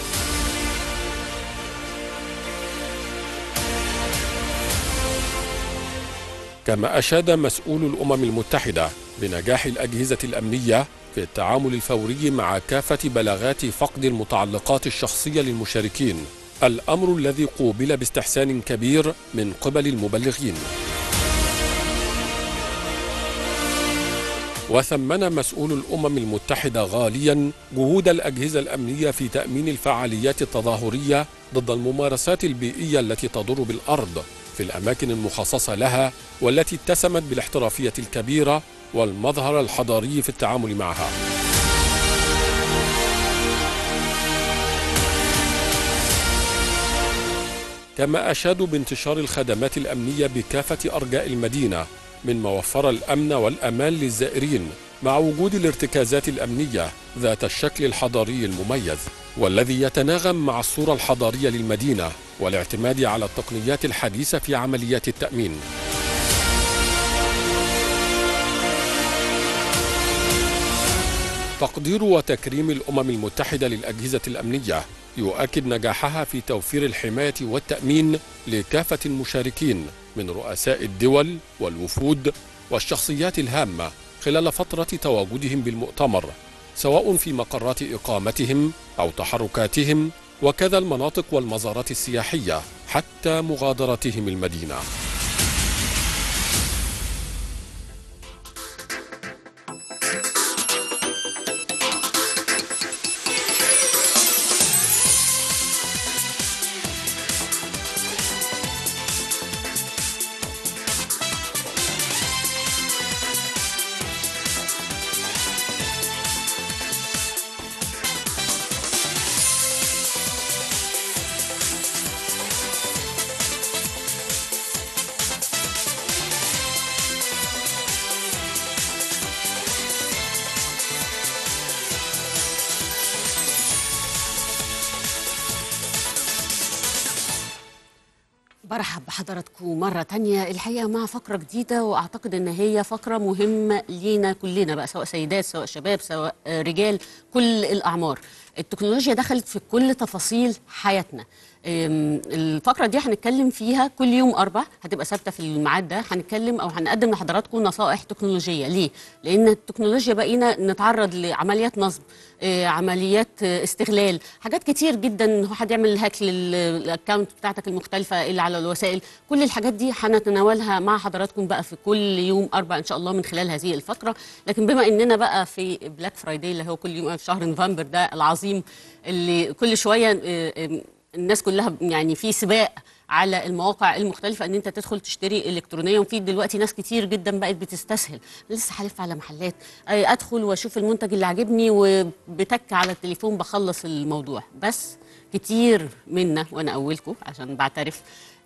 كما أشاد مسؤول الأمم المتحدة بنجاح الأجهزة الأمنية في التعامل الفوري مع كافة بلاغات فقد المتعلقات الشخصية للمشاركين الأمر الذي قوبل باستحسان كبير من قبل المبلغين وثمن مسؤول الأمم المتحدة غاليا جهود الأجهزة الأمنية في تأمين الفعاليات التظاهرية ضد الممارسات البيئية التي تضر بالأرض في الأماكن المخصصة لها والتي اتسمت بالاحترافية الكبيرة والمظهر الحضاري في التعامل معها كما أشادوا بانتشار الخدمات الأمنية بكافة أرجاء المدينة من موفر الأمن والأمان للزائرين مع وجود الارتكازات الأمنية ذات الشكل الحضاري المميز والذي يتناغم مع الصورة الحضارية للمدينة والاعتماد على التقنيات الحديثة في عمليات التأمين تقدير وتكريم الأمم المتحدة للأجهزة الأمنية يؤكد نجاحها في توفير الحماية والتأمين لكافة المشاركين من رؤساء الدول والوفود والشخصيات الهامة خلال فترة تواجدهم بالمؤتمر سواء في مقرات إقامتهم أو تحركاتهم وكذا المناطق والمزارات السياحية حتى مغادرتهم المدينة برحب بحضراتكم مرة تانية الحقيقة مع فقرة جديدة وأعتقد إن هي فقرة مهمة لينا كلنا بقى سواء سيدات سواء شباب سواء آه، رجال كل الأعمار التكنولوجيا دخلت في كل تفاصيل حياتنا أم، الفقرة دي هنتكلم فيها كل يوم أربع هتبقى ثابتة في الميعاد ده هنتكلم أو هنقدم لحضراتكم نصائح تكنولوجية ليه؟ لأن التكنولوجيا بقينا نتعرض لعمليات نصب آه، عمليات آه، استغلال حاجات كتير جدا إن هو حد يعمل هاك للاكونت بتاعتك المختلفة اللي على الوسائل كل الحاجات دي هنتناولها مع حضراتكم بقى في كل يوم أربع إن شاء الله من خلال هذه الفقرة لكن بما إننا بقى في بلاك فرايداي اللي هو كل يوم في شهر نوفمبر ده العظيم اللي كل شوية آه، آه، الناس كلها يعني في سباق على المواقع المختلفة ان انت تدخل تشتري الكترونيا وفي دلوقتي ناس كتير جدا بقت بتستسهل لسه هلف على محلات آه، ادخل واشوف المنتج اللي عاجبني وبتك على التليفون بخلص الموضوع بس كتير منا وانا اولكم عشان بعترف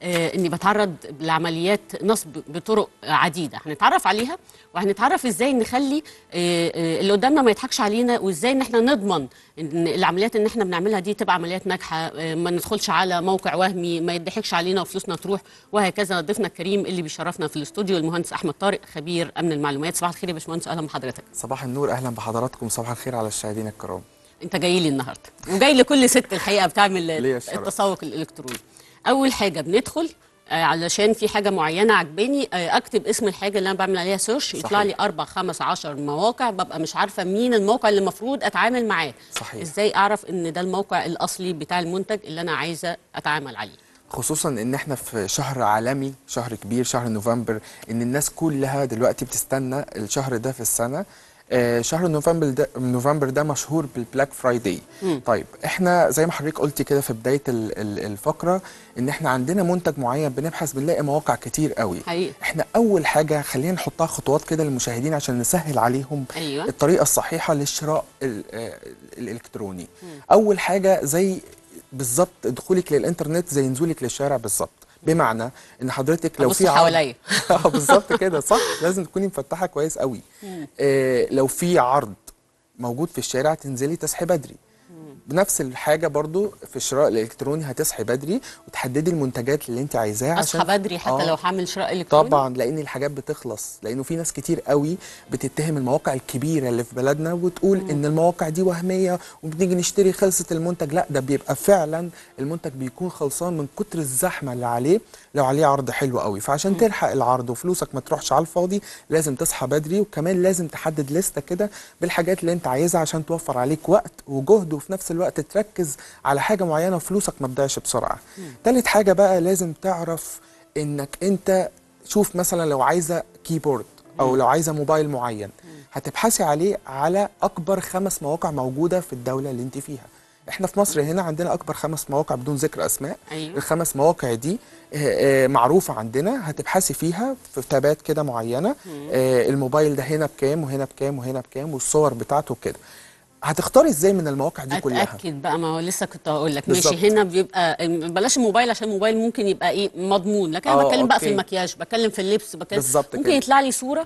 آه، اني بتعرض لعمليات نصب بطرق عديده هنتعرف عليها وهنتعرف ازاي نخلي آه، آه، اللي قدامنا ما يضحكش علينا وازاي ان احنا نضمن ان العمليات اللي احنا بنعملها دي تبقى عمليات ناجحه آه، ما ندخلش على موقع وهمي ما يضحكش علينا وفلوسنا تروح وهكذا ضيفنا الكريم اللي بيشرفنا في الاستوديو المهندس احمد طارق خبير امن المعلومات صباح الخير يا باشمهندس اهلا بحضرتك صباح النور اهلا بحضراتكم صباح الخير على الشاهدين الكرام انت جاي لي النهارده وجاي لكل ست الحقيقه بتعمل ليا الشرف. التسوق الالكتروني اول حاجه بندخل آه، علشان في حاجه معينه عجباني آه، اكتب اسم الحاجه اللي انا بعمل عليها سيرش يطلع صحيح. لي اربع خمس عشر مواقع ببقى مش عارفه مين الموقع اللي المفروض اتعامل معاه صحيح. ازاي اعرف ان ده الموقع الاصلي بتاع المنتج اللي انا عايزه اتعامل عليه خصوصا ان احنا في شهر عالمي شهر كبير شهر نوفمبر ان الناس كلها دلوقتي بتستنى الشهر ده في السنه آه، شهر نوفمبر ده نوفمبر ده مشهور بالبلاك فرايداي طيب احنا زي ما حضرتك قلتي كده في بدايه ال- ال- الفقره ان احنا عندنا منتج معين بنبحث بنلاقي مواقع كتير قوي حقيقي. احنا اول حاجه خلينا نحطها خطوات كده للمشاهدين عشان نسهل عليهم أيوة. الطريقه الصحيحه للشراء ال- آه، الالكتروني اول حاجه زي بالظبط دخولك للانترنت زي نزولك للشارع بالظبط بمعنى ان حضرتك لو أبص في عرض- حواليا. اه بالظبط كده صح لازم تكوني مفتحه كويس قوي آه لو في عرض موجود في الشارع تنزلي تصحي بدري بنفس الحاجه برضو في الشراء الالكتروني هتصحي بدري وتحددي المنتجات اللي انت عايزاها اصحى عشان بدري حتى آه. لو هعمل شراء الكتروني طبعا لان الحاجات بتخلص لانه في ناس كتير قوي بتتهم المواقع الكبيره اللي في بلدنا وتقول ان المواقع دي وهميه وبنيجي نشتري خلصت المنتج لا ده بيبقى فعلا المنتج بيكون خلصان من كتر الزحمه اللي عليه لو عليه عرض حلو قوي فعشان تلحق العرض وفلوسك ما تروحش على الفاضي لازم تصحى بدري وكمان لازم تحدد لستة كده بالحاجات اللي انت عايزها عشان توفر عليك وقت وجهد وفي نفس الوقت تركز على حاجه معينه وفلوسك ما تضيعش بسرعه تالت حاجه بقى لازم تعرف انك انت شوف مثلا لو عايزه كيبورد او لو عايزه موبايل معين هتبحثي عليه على اكبر خمس مواقع موجوده في الدوله اللي انت فيها احنا في مصر هنا عندنا اكبر خمس مواقع بدون ذكر اسماء أيوة. الخمس مواقع دي آه، آه، معروفه عندنا هتبحثي فيها في تابات كده معينه آه، الموبايل ده هنا بكام وهنا بكام وهنا بكام والصور بتاعته كده هتختاري ازاي من المواقع دي كلها اتاكد بقى ما هو لسه كنت هقول لك بالظبط. ماشي هنا بيبقى بلاش الموبايل عشان الموبايل ممكن يبقى ايه مضمون لكن انا آه، بتكلم بقى في أوكي. المكياج بتكلم في اللبس بتكلم بالظبط ممكن كده. يطلع لي صوره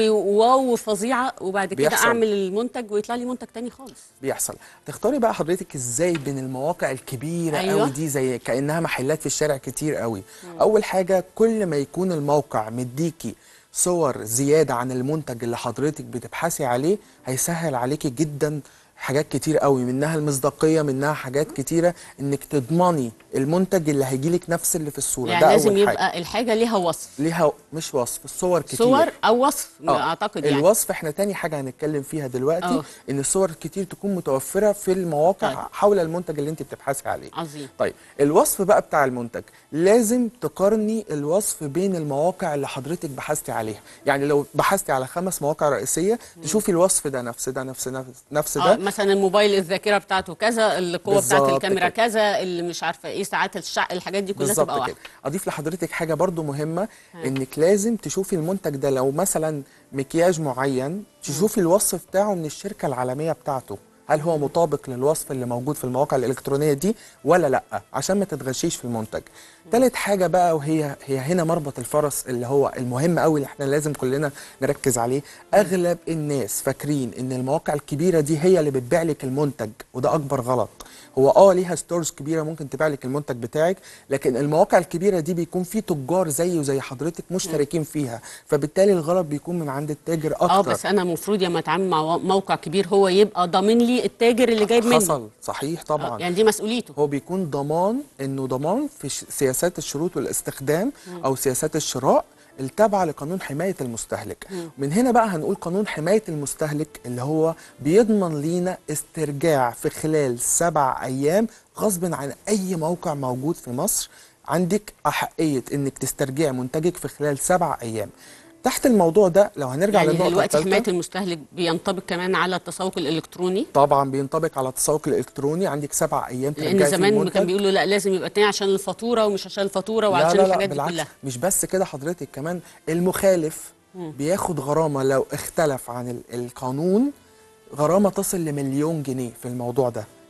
وواو فظيعه وبعد كده بيحصل. اعمل المنتج ويطلع لي منتج تاني خالص بيحصل تختاري بقى حضرتك ازاي بين المواقع الكبيره أيوة. أيوة. قوي دي زي كانها محلات في الشارع كتير قوي اول حاجه كل ما يكون الموقع مديكي صور زياده عن المنتج اللي حضرتك بتبحثي عليه هيسهل عليكي جدا حاجات كتير قوي منها المصداقيه منها حاجات كتيره انك تضمني المنتج اللي هيجيلك نفس اللي في الصوره يعني ده لازم أول يبقى حاجة. الحاجه ليها وصف ليها مش وصف الصور كتير صور او وصف آه، اعتقد يعني الوصف احنا تاني حاجه هنتكلم فيها دلوقتي آه. ان الصور كتير تكون متوفره في المواقع طيب. حول المنتج اللي انت بتبحثي عليه عظيم طيب الوصف بقى بتاع المنتج لازم تقارني الوصف بين المواقع اللي حضرتك بحثتي عليها يعني لو بحثتي على خمس مواقع رئيسيه تشوفي الوصف ده نفس ده نفس نفس, نفس اه ده مثلا الموبايل الذاكره بتاعته كذا القوه بتاعت بالظبط الكاميرا كده. كذا اللي مش عارفه ايه ساعات الشع الحاجات دي كلها بالظبط تبقى واحده كده اضيف لحضرتك حاجه برضو مهمه انك لازم تشوفي المنتج ده لو مثلا مكياج معين تشوفي الوصف بتاعه من الشركه العالميه بتاعته هل هو مطابق للوصف اللي موجود في المواقع الالكترونيه دي ولا لا عشان ما تتغشيش في المنتج تالت حاجه بقى وهي هي هنا مربط الفرس اللي هو المهم قوي اللي احنا لازم كلنا نركز عليه اغلب الناس فاكرين ان المواقع الكبيره دي هي اللي بتبيع لك المنتج وده اكبر غلط هو اه ليها ستورز كبيره ممكن تبيع لك المنتج بتاعك لكن المواقع الكبيره دي بيكون في تجار زي وزي حضرتك مشتركين فيها فبالتالي الغلط بيكون من عند التاجر اكتر اه بس انا المفروض لما اتعامل مع موقع كبير هو يبقى ضامن لي التاجر اللي جايب منه حصل صحيح آه، طبعا يعني دي مسؤوليته هو بيكون ضمان انه ضمان في ش- سياسات الشروط والاستخدام او سياسات الشراء التابعه لقانون حمايه المستهلك من هنا بقى هنقول قانون حمايه المستهلك اللي هو بيضمن لينا استرجاع في خلال سبع ايام غصب عن اي موقع موجود في مصر عندك احقيه انك تسترجعي منتجك في خلال سبع ايام تحت الموضوع ده لو هنرجع يعني للنقطه دلوقتي الثالثة حمايه المستهلك بينطبق كمان على التسوق الالكتروني طبعا بينطبق على التسوق الالكتروني عندك سبع ايام لان ترجعي فيه زمان المنتج. كان بيقولوا لا لازم يبقى اتنين عشان الفاتوره ومش عشان الفاتوره لا وعشان لا لا الحاجات دي بالعكس كلها مش بس كده حضرتك كمان المخالف بياخد غرامة لو اختلف عن ال- القانون غرامة تصل لمليون جنيه في الموضوع ده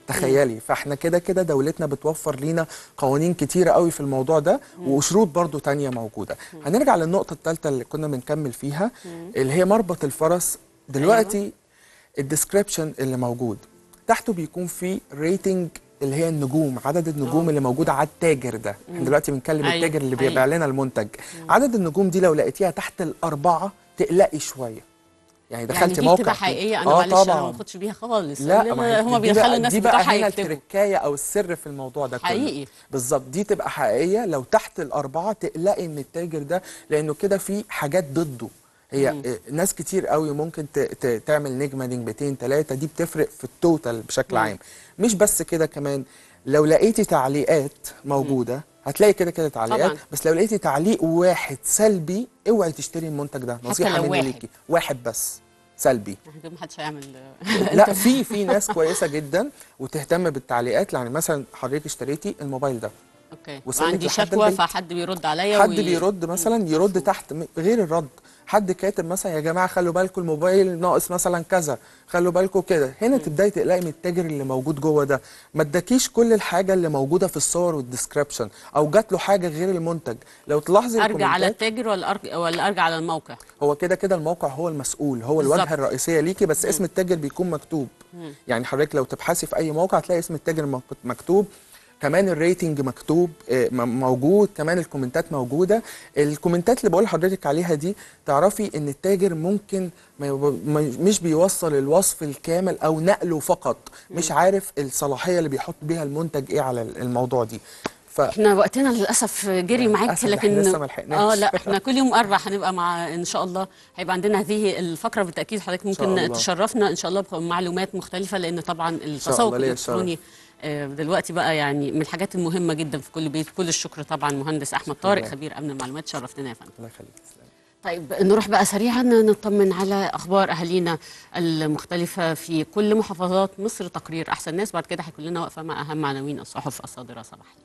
تخيلي فاحنا كده كده دولتنا بتوفر لينا قوانين كتيره قوي في الموضوع ده وشروط برضو تانية موجوده هنرجع للنقطه الثالثه اللي كنا بنكمل فيها اللي هي مربط الفرس دلوقتي الديسكريبشن اللي موجود تحته بيكون في ريتنج اللي هي النجوم عدد النجوم اللي موجوده على التاجر ده احنا دلوقتي بنتكلم أيوة، التاجر اللي أيوة. بيبيع لنا المنتج عدد النجوم دي لو لقيتيها تحت الاربعه تقلقي شويه يعني يعني دخلتي دي موقع بتبقى حقيقيه انا آه معلش انا طبعاً. ما باخدش بيها خالص لا ما هي هم دي بيخلوا بقى- الناس دي بقى بتوعها هنا يكتبوا التركايه او السر في الموضوع ده كله حقيقي. بالظبط دي تبقى حقيقيه لو تحت الاربعه تقلقي من التاجر ده لانه كده في حاجات ضده هي آه، ناس كتير قوي ممكن ت- ت- تعمل نجمه نجمتين ثلاثه دي بتفرق في التوتال بشكل عام مش بس كده كمان لو لقيتي تعليقات موجوده هتلاقي كده كده تعليقات طبعاً. بس لو لقيتي تعليق واحد سلبي اوعي تشتري المنتج ده نصيحه لو مني واحد. ليكي واحد بس سلبي يعني كده محدش هيعمل لا في في ناس كويسه جدا وتهتم بالتعليقات يعني مثلا حضرتك اشتريتي الموبايل ده اوكي وصلت عندي لحد شكوى البيت. فحد بيرد عليا حد وي- بيرد مثلا يرد تحت م- غير الرد حد كاتب مثلا يا جماعه خلوا بالكم الموبايل ناقص مثلا كذا خلوا بالكم كده هنا تبداي تقلقي من التاجر اللي موجود جوه ده ما اداكيش كل الحاجه اللي موجوده في الصور والديسكريبشن او جات له حاجه غير المنتج لو تلاحظي ارجع على الكومنتات، التاجر ولا أرجع ولا ارجع على الموقع هو كده كده الموقع هو المسؤول هو بالظبط. الواجهه الرئيسيه ليكي بس اسم التاجر بيكون مكتوب يعني حضرتك لو تبحثي في اي موقع هتلاقي اسم التاجر مك- مكتوب كمان الريتنج مكتوب آه، م- موجود كمان الكومنتات موجوده الكومنتات اللي بقول لحضرتك عليها دي تعرفي ان التاجر ممكن ما يب- ما- مش بيوصل الوصف الكامل او نقله فقط مش عارف الصلاحيه اللي بيحط بيها المنتج ايه على الموضوع دي ف احنا وقتنا للاسف جري معاك للأسف لكن إحنا لسه ما لحقناش. اه لا احنا كل يوم اربع هنبقى مع ان شاء الله هيبقى عندنا هذه الفقره بالتاكيد حضرتك شاء ممكن الله. تشرفنا ان شاء الله بمعلومات مختلفه لان طبعا التسوق الله، ليا الشرف. الالكتروني آه، دلوقتي بقى يعني من الحاجات المهمه جدا في كل بيت كل الشكر طبعا مهندس احمد طارق الله. خبير امن المعلومات شرفتنا يا فندم الله يخليك تسلمي. طيب نروح بقى سريعا نطمن على اخبار اهالينا المختلفه في كل محافظات مصر تقرير احسن ناس بعد كده هيكون لنا وقفه مع اهم عناوين الصحف الصادره صباحيا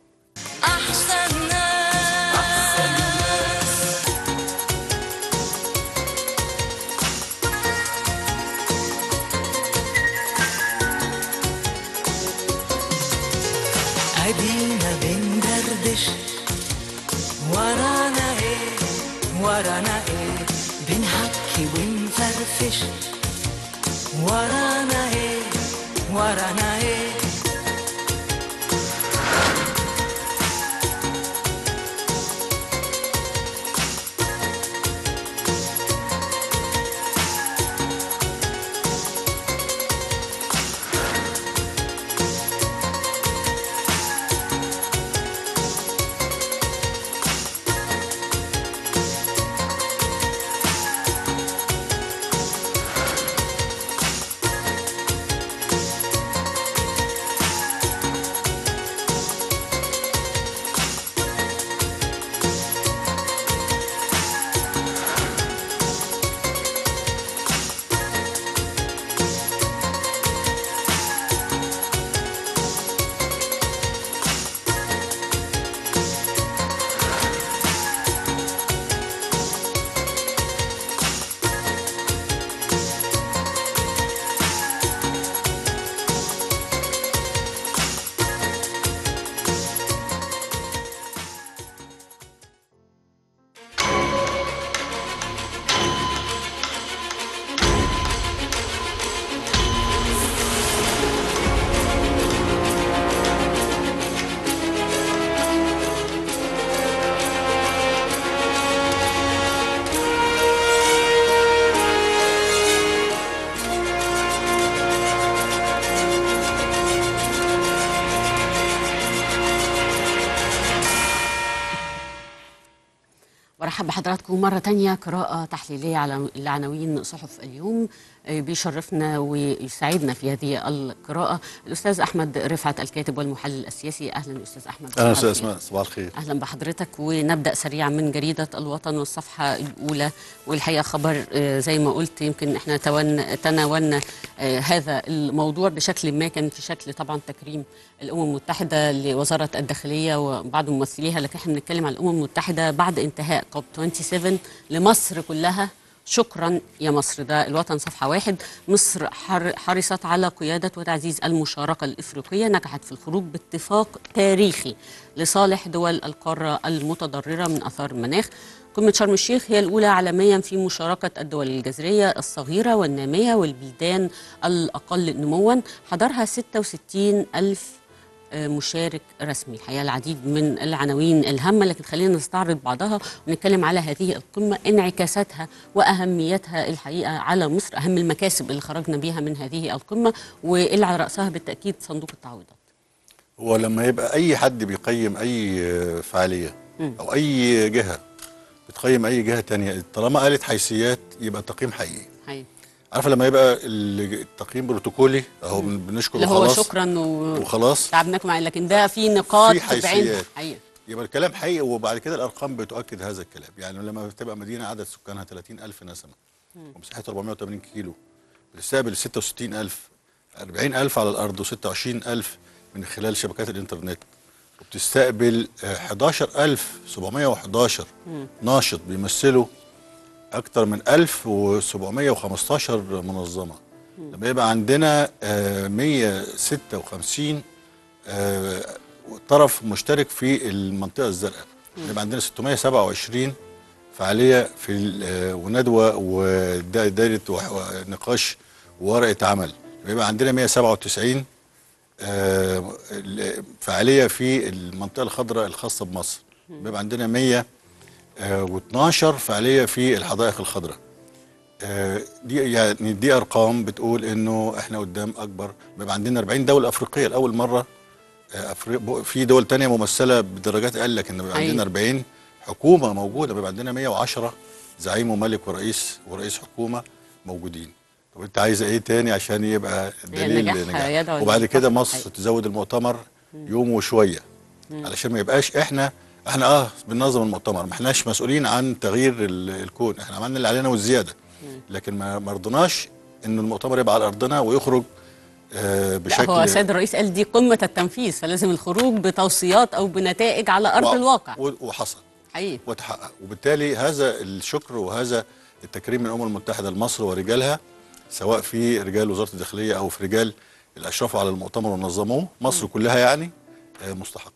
أحسن ناس أدينا بندردش ورانا إيه ورانا إيه بنحكي ونفرفش ورانا إيه ورانا إيه برحب بحضراتكم مرة تانية قراءة تحليلية على لعناوين صحف اليوم آه، بيشرفنا ويسعدنا في هذه القراءة الأستاذ أحمد رفعت الكاتب والمحلل السياسي أهلا أستاذ أحمد اهلا صباح استاذ الخير. اسماء صباح الخير اهلا بحضرتك ونبدا سريعا من جريده الوطن والصفحه الاولى والحقيقه خبر آه، زي ما قلت يمكن احنا تون- تناولنا آه، هذا الموضوع بشكل ما كان في شكل طبعا تكريم الامم المتحده لوزاره الداخليه وبعض ممثليها لكن احنا بنتكلم عن الامم المتحده بعد انتهاء كوب 27 لمصر كلها شكرا يا مصر ده الوطن صفحة واحد مصر حر حرصت على قيادة وتعزيز المشاركة الإفريقية نجحت في الخروج باتفاق تاريخي لصالح دول القارة المتضررة من أثار المناخ قمة شرم الشيخ هي الأولى عالميا في مشاركة الدول الجزرية الصغيرة والنامية والبلدان الأقل نموا حضرها 66 ألف مشارك رسمي الحقيقه العديد من العناوين الهامه لكن خلينا نستعرض بعضها ونتكلم على هذه القمه انعكاساتها واهميتها الحقيقه على مصر اهم المكاسب اللي خرجنا بيها من هذه القمه واللي على راسها بالتاكيد صندوق التعويضات هو لما يبقى اي حد بيقيم اي فعاليه او اي جهه بتقيم اي جهه تانية طالما قالت حيثيات يبقى تقييم حقيقي حقيقي عارفه لما يبقى ال- التقييم بروتوكولي اهو بن- بنشكر اللي هو وخلاص شكرا و... وخلاص تعبناكم معايا لكن ده في نقاط في حيثيات. بعينها حقيقه يبقى الكلام حقيقي وبعد كده الارقام بتؤكد هذا الكلام يعني لما بتبقى مدينه عدد سكانها 30000 نسمه ومساحتها 480 كيلو بتستقبل 66000 40000 على الارض و26000 من خلال شبكات الانترنت وبتستقبل آه، 11711 ناشط بيمثلوا اكتر من 1715 منظمه لما يبقى عندنا آه، 156 آه، طرف مشترك في المنطقه الزرقاء يبقى عندنا 627 فعاليه في ال- آه، وندوه ودائره نقاش وورقه عمل يبقى عندنا 197 آه، ال- فعاليه في المنطقه الخضراء الخاصه بمصر بيبقى عندنا 112 فعاليه في الحدائق الخضراء آه، دي يعني دي ارقام بتقول انه احنا قدام اكبر بيبقى عندنا 40 دوله افريقيه لاول مره آه، أفريق- في دول تانية ممثله بدرجات اقل لكن بيبقى أيوة. عندنا 40 حكومه موجوده بيبقى عندنا 110 زعيم وملك ورئيس ورئيس حكومه موجودين طب انت عايزه ايه تاني عشان يبقى دليل نجاح لنجاح يدعو وبعد كده للنجاح. مصر أيوة. تزود المؤتمر يوم وشويه علشان ما يبقاش احنا احنا اه بننظم المؤتمر ما احناش مسؤولين عن تغيير ال- الكون احنا عملنا اللي علينا والزياده لكن ما ما رضناش ان المؤتمر يبقى على ارضنا ويخرج آه لا بشكل هو السيد الرئيس قال دي قمه التنفيذ فلازم الخروج بتوصيات او بنتائج على ارض و- الواقع و- وحصل حقيقي وتحقق وبالتالي هذا الشكر وهذا التكريم من الامم المتحده لمصر ورجالها سواء في رجال وزاره الداخليه او في رجال الاشرفوا على المؤتمر ونظموه مصر كلها يعني آه مستحق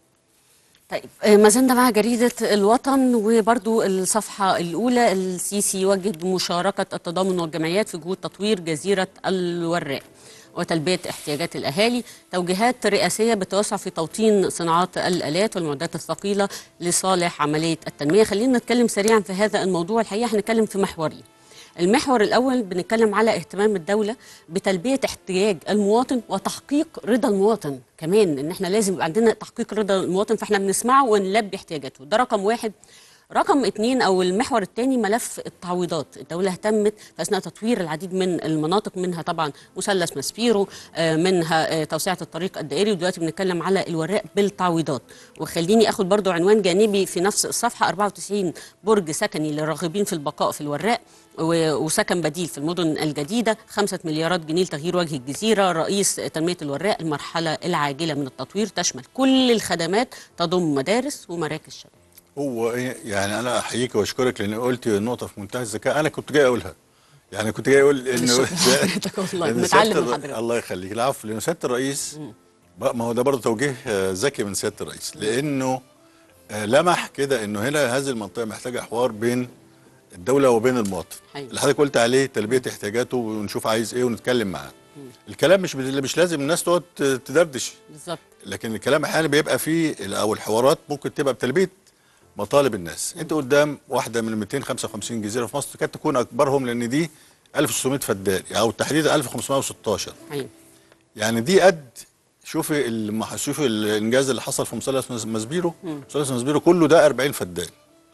طيب آه، ما زلنا مع جريدة الوطن وبرضو الصفحة الأولى السيسي يوجه بمشاركة التضامن والجمعيات في جهود تطوير جزيرة الوراق وتلبية احتياجات الأهالي توجيهات رئاسية بالتوسع في توطين صناعات الآلات والمعدات الثقيلة لصالح عملية التنمية خلينا نتكلم سريعا في هذا الموضوع الحقيقة هنتكلم في محورين المحور الأول بنتكلم على اهتمام الدولة بتلبية احتياج المواطن وتحقيق رضا المواطن كمان إن احنا لازم يبقى عندنا تحقيق رضا المواطن فاحنا بنسمعه ونلبي احتياجاته ده رقم واحد رقم اتنين او المحور الثاني ملف التعويضات الدوله اهتمت في اثناء تطوير العديد من المناطق منها طبعا مثلث ماسبيرو آه، منها آه، توسعه الطريق الدائري ودلوقتي بنتكلم على الوراق بالتعويضات وخليني اخد برضو عنوان جانبي في نفس الصفحه 94 برج سكني للراغبين في البقاء في الوراق و- وسكن بديل في المدن الجديدة خمسة مليارات جنيه لتغيير وجه الجزيرة رئيس تنمية الوراق المرحلة العاجلة من التطوير تشمل كل الخدمات تضم مدارس ومراكز شباب هو إيه؟ يعني انا احييك واشكرك لان قلت نقطه في منتهى الذكاء انا كنت جاي اقولها يعني كنت جاي اقول انه شكرا لحضرتك والله، لأن بنتعلم سيادة من الر- حضرتك. الله يخليك العفو لان سياده الرئيس بقى- ما هو ده برضه توجيه آه، ذكي من سياده الرئيس لانه آه، لمح كده انه هنا هذه المنطقه محتاجه حوار بين الدوله وبين المواطن حقيقي. اللي حضرتك قلت عليه تلبيه احتياجاته ونشوف عايز ايه ونتكلم معاه الكلام مش اللي مش لازم الناس تقعد ت- تدردش بالظبط لكن الكلام احيانا بيبقى فيه او الحوارات ممكن تبقى بتلبيه مطالب الناس انت قدام واحده من 255 جزيره في مصر تكاد تكون اكبرهم لان دي 1600 فدان او تحديدا 1516 حقيقي يعني دي قد شوفي الم- شوفي الانجاز اللي حصل في مثلث مز- ماسبيرو مثلث ماسبيرو كله ده 40 فدان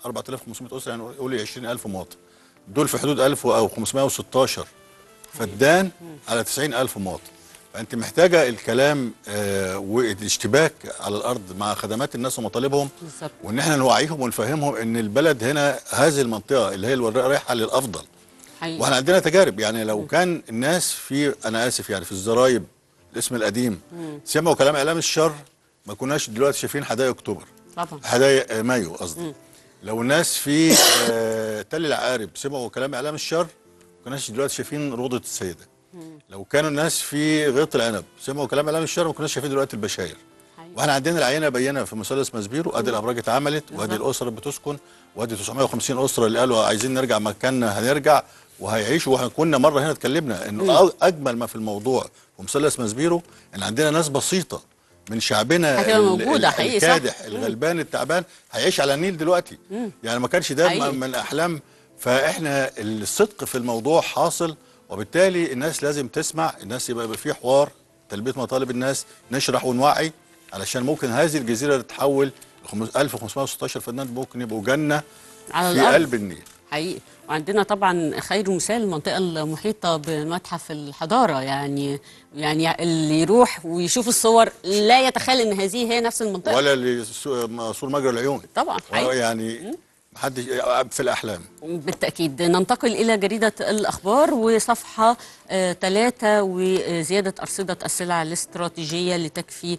4500 اسره يعني قولي 20000 مواطن دول في حدود 1000 او 516 فدان على 90000 مواطن فانت محتاجه الكلام آه والاشتباك على الارض مع خدمات الناس ومطالبهم بالظبط. وان احنا نوعيهم ونفهمهم ان البلد هنا هذه المنطقه اللي هي الوراق رايحه للافضل حقيقي واحنا عندنا تجارب يعني لو كان الناس في انا اسف يعني في الزرايب الاسم القديم سمعوا كلام اعلام الشر ما كناش دلوقتي شايفين حدائق اكتوبر طبعا حدائق آه، مايو قصدي لو الناس في آه، تل العقارب سمعوا كلام اعلام الشر ما كناش دلوقتي شايفين روضه السيده لو كانوا الناس في غيط العنب سمعوا كلام اعلام الشر ما كناش شايفين دلوقتي البشاير حقيقي. واحنا عندنا العينه بينه في مثلث مسبيرو ادي الابراج اتعملت وادي بالظبط. الاسر بتسكن وادي 950 اسره اللي قالوا عايزين نرجع مكاننا هنرجع وهيعيشوا واحنا كنا مره هنا اتكلمنا انه أ- اجمل ما في الموضوع في مثلث مسبيرو ان عندنا ناس بسيطه من شعبنا هتبقى ال- موجودة ال- حقيقي، صح. الكادح الغلبان التعبان هيعيش على النيل دلوقتي يعني ما كانش ده حقيقي. من الاحلام فاحنا الصدق في الموضوع حاصل وبالتالي الناس لازم تسمع الناس يبقى يبقى في حوار تلبيه مطالب الناس نشرح ونوعي علشان ممكن هذه الجزيره تتحول ل 1516 فدان ممكن يبقوا جنه على في الأرض. قلب النيل حقيقي وعندنا طبعا خير مثال المنطقه المحيطه بمتحف الحضاره يعني يعني اللي يروح ويشوف الصور لا يتخيل ان هذه هي نفس المنطقه ولا اللي سو- سور مجرى العيون طبعا ولا حقيقي يعني محدش في الاحلام بالتأكيد ننتقل إلى جريدة الأخبار وصفحة ثلاثة وزيادة أرصدة السلع الاستراتيجية لتكفي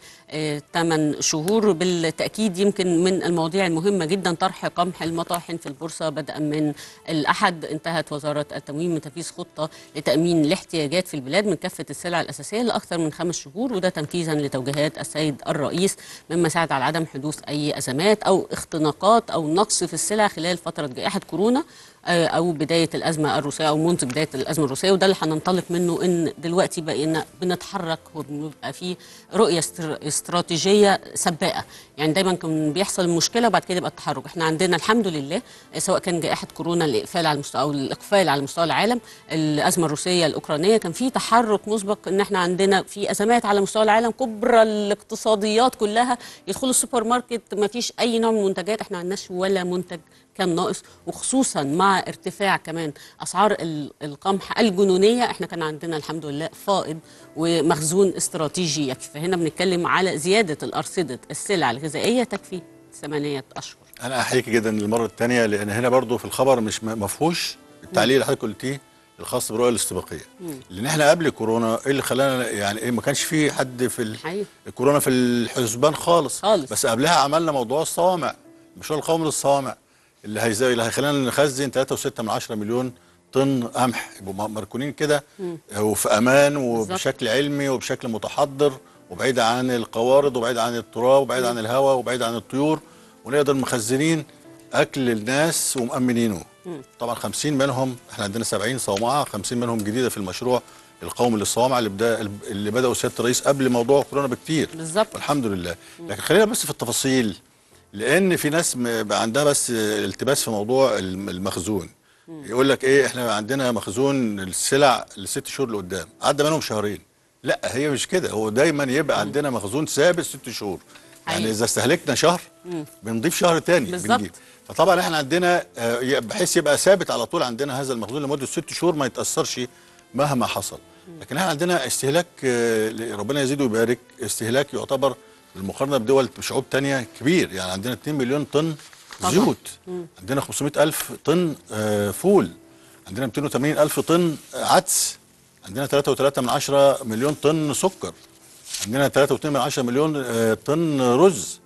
8 شهور بالتأكيد يمكن من المواضيع المهمة جدا طرح قمح المطاحن في البورصة بدءا من الأحد انتهت وزارة التموين من تنفيذ خطة لتأمين الاحتياجات في البلاد من كافة السلع الأساسية لأكثر من خمس شهور وده تنفيذا لتوجيهات السيد الرئيس مما ساعد على عدم حدوث أي أزمات أو اختناقات أو نقص في السلع خلال فترة جائحة كورونا آه، او بدايه الازمه الروسيه او منذ بدايه الازمه الروسيه وده اللي هننطلق منه ان دلوقتي بقينا بنتحرك وبنبقى في رؤيه استر- استراتيجيه سباقه يعني دايما كان بيحصل المشكله وبعد كده يبقى التحرك احنا عندنا الحمد لله آه، سواء كان جائحه كورونا الاقفال على المستوى او الاقفال على مستوى العالم الازمه الروسيه الاوكرانيه كان في تحرك مسبق ان احنا عندنا في ازمات على مستوى العالم كبرى الاقتصاديات كلها يدخلوا السوبر ماركت ما فيش اي نوع من المنتجات احنا ما عندناش ولا منتج كان ناقص وخصوصا مع ارتفاع كمان اسعار ال- القمح الجنونيه احنا كان عندنا الحمد لله فائض ومخزون استراتيجي يكفي فهنا بنتكلم على زياده الارصده السلع الغذائيه تكفي ثمانيه اشهر انا احييك جدا للمره الثانيه لان هنا برضو في الخبر مش م- مفهوش التعليق اللي حضرتك قلتيه الخاص بالرؤيه الاستباقيه لان احنا قبل كورونا ايه اللي خلانا يعني ايه ما كانش في حد في ال- حقيقي. الكورونا في الحسبان خالص خالص. بس قبلها عملنا موضوع الصوامع المشروع القومي للصوامع اللي هيزاي اللي هيخلينا نخزن 3.6 من 10 مليون طن قمح يبقوا م- مركونين كده وفي امان وبشكل علمي وبشكل متحضر وبعيد عن القوارض وبعيد عن التراب وبعيد عن الهواء وبعيد عن الطيور ونقدر مخزنين اكل الناس ومأمنينه طبعا 50 منهم احنا عندنا 70 صومعه 50 منهم جديده في المشروع القومي للصوامع اللي بدا اللي بداوا سياده الرئيس قبل موضوع كورونا بكتير بالظبط. والحمد لله لكن خلينا بس في التفاصيل لان في ناس م- بقى عندها بس التباس في موضوع الم- المخزون يقول لك ايه احنا عندنا مخزون السلع لست شهور لقدام عدى منهم شهرين لا هي مش كده هو دايما يبقى عندنا مخزون ثابت ست شهور يعني حقيقي. اذا استهلكنا شهر بنضيف شهر تاني بالظبط. بنجيب فطبعا احنا عندنا آه، ي- بحيث يبقى ثابت على طول عندنا هذا المخزون لمده ست شهور ما يتاثرش مهما حصل لكن احنا عندنا استهلاك آه، ربنا يزيد ويبارك استهلاك يعتبر بالمقارنه بدول شعوب تانية كبير يعني عندنا 2 مليون طن طبعاً. زيوت عندنا 500 ألف طن آه، فول عندنا 280 ألف طن آه، عدس عندنا 3.3 من 10 مليون طن سكر عندنا 3.2 من 10 مليون آه، طن رز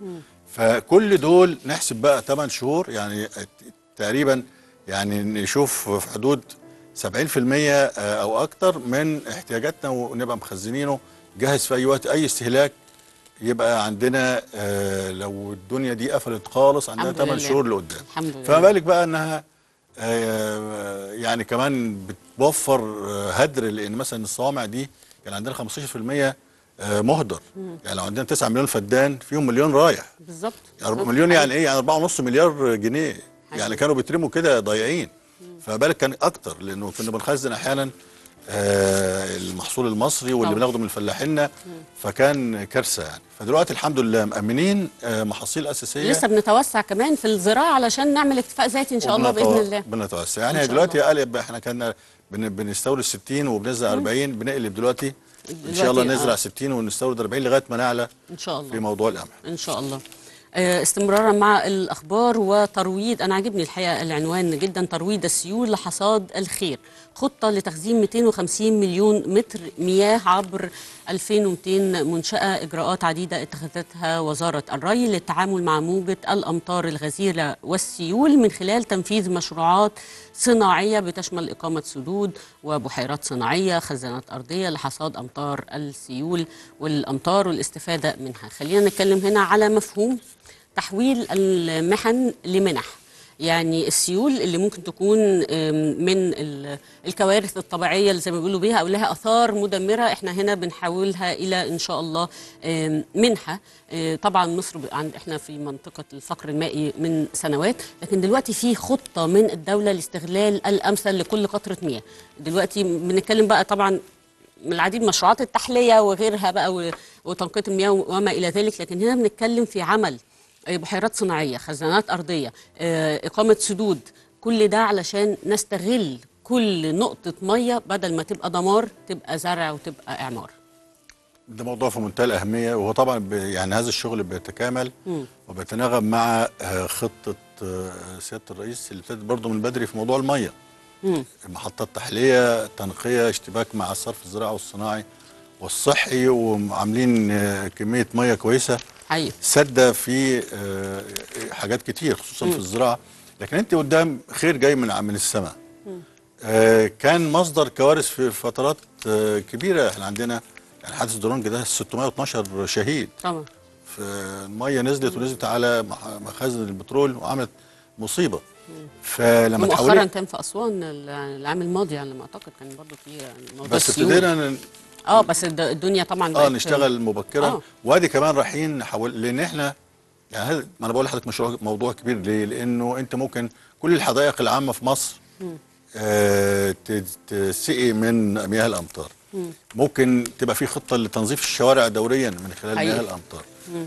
فكل دول نحسب بقى 8 شهور يعني تقريبا يعني نشوف في حدود 70% آه، او اكتر من احتياجاتنا ونبقى مخزنينه جاهز في اي وقت اي استهلاك يبقى عندنا آه، لو الدنيا دي قفلت خالص عندنا الحمد 8 لله. شهور لقدام الحمد لله. فما بالك بقى انها آه، يعني كمان بتوفر آه، هدر لان مثلا الصوامع دي كان عندنا 15% آه، مهدر يعني لو عندنا 9 مليون فدان فيهم مليون رايح بالظبط يعني بالظبط. مليون يعني ايه يعني 4.5 مليار جنيه يعني كانوا بيترموا كده ضايعين فبالك كان اكتر لانه كنا بنخزن احيانا آه المحصول المصري واللي طبعا. بناخده من فلاحيننا فكان كارثه يعني فدلوقتي الحمد لله مامنين آه محاصيل اساسيه لسه بنتوسع كمان في الزراعه علشان نعمل اكتفاء ذاتي ان شاء الله باذن الله بنتوسع إن يعني شاء دلوقتي قلب احنا كنا بن بنستورد 60 وبنزرع 40 بنقلب دلوقتي ان شاء الله دلوقتي، نزرع آه. 60 ونستورد 40 لغايه ما نعلى ان شاء الله في موضوع القمح ان شاء الله آه، استمرارا مع الاخبار وترويض انا عاجبني الحقيقه العنوان جدا ترويض السيول لحصاد الخير خطه لتخزين 250 مليون متر مياه عبر 2200 منشاه اجراءات عديده اتخذتها وزاره الري للتعامل مع موجه الامطار الغزيره والسيول من خلال تنفيذ مشروعات صناعيه بتشمل اقامه سدود وبحيرات صناعيه خزانات ارضيه لحصاد امطار السيول والامطار والاستفاده منها خلينا نتكلم هنا على مفهوم تحويل المحن لمنح يعني السيول اللي ممكن تكون آم، من ال- الكوارث الطبيعيه اللي زي ما بيقولوا بيها او لها اثار مدمره احنا هنا بنحولها الى ان شاء الله آم، منحه آه، طبعا مصر ب- عند احنا في منطقه الفقر المائي من سنوات لكن دلوقتي في خطه من الدوله لاستغلال الامثل لكل قطره مياه دلوقتي بنتكلم بقى طبعا من العديد من مشروعات التحليه وغيرها بقى و- وتنقيه المياه وما الى ذلك لكن هنا بنتكلم في عمل آه، بحيرات صناعيه خزانات ارضيه آه، اقامه سدود كل ده علشان نستغل كل نقطه ميه بدل ما تبقى دمار تبقى زرع وتبقى اعمار ده موضوع في منتهى الأهمية وهو طبعا ب- يعني هذا الشغل بيتكامل وبيتناغم مع آه، خطة آه، سيادة الرئيس اللي ابتدت برضه من بدري في موضوع المية محطات تحلية تنقية اشتباك مع الصرف الزراعي والصناعي والصحي وعاملين آه، كمية مية كويسة حقيقي سدة في آه، حاجات كتير خصوصا في الزراعة لكن انت قدام خير جاي من من السماء آه، كان مصدر كوارث في فترات آه، كبيرة احنا عندنا يعني حادث درونج ده 612 شهيد طبعا فالمية نزلت ونزلت على مح- مخازن البترول وعملت مصيبة فلما مؤخرا تحولت كان في اسوان ال- العام الماضي على ما اعتقد كان برضه في موضوع بس السيول. ابتدينا ن- اه بس الد- الدنيا طبعا اه بقت- نشتغل مبكرا آه. وادي كمان رايحين نحول لان احنا يعني هذا ما انا بقول لحضرتك مشروع موضوع كبير ليه؟ لانه انت ممكن كل الحدائق العامه في مصر آه ت- تسقي من مياه الامطار ممكن تبقى في خطه لتنظيف الشوارع دوريا من خلال حقيقي. مياه الامطار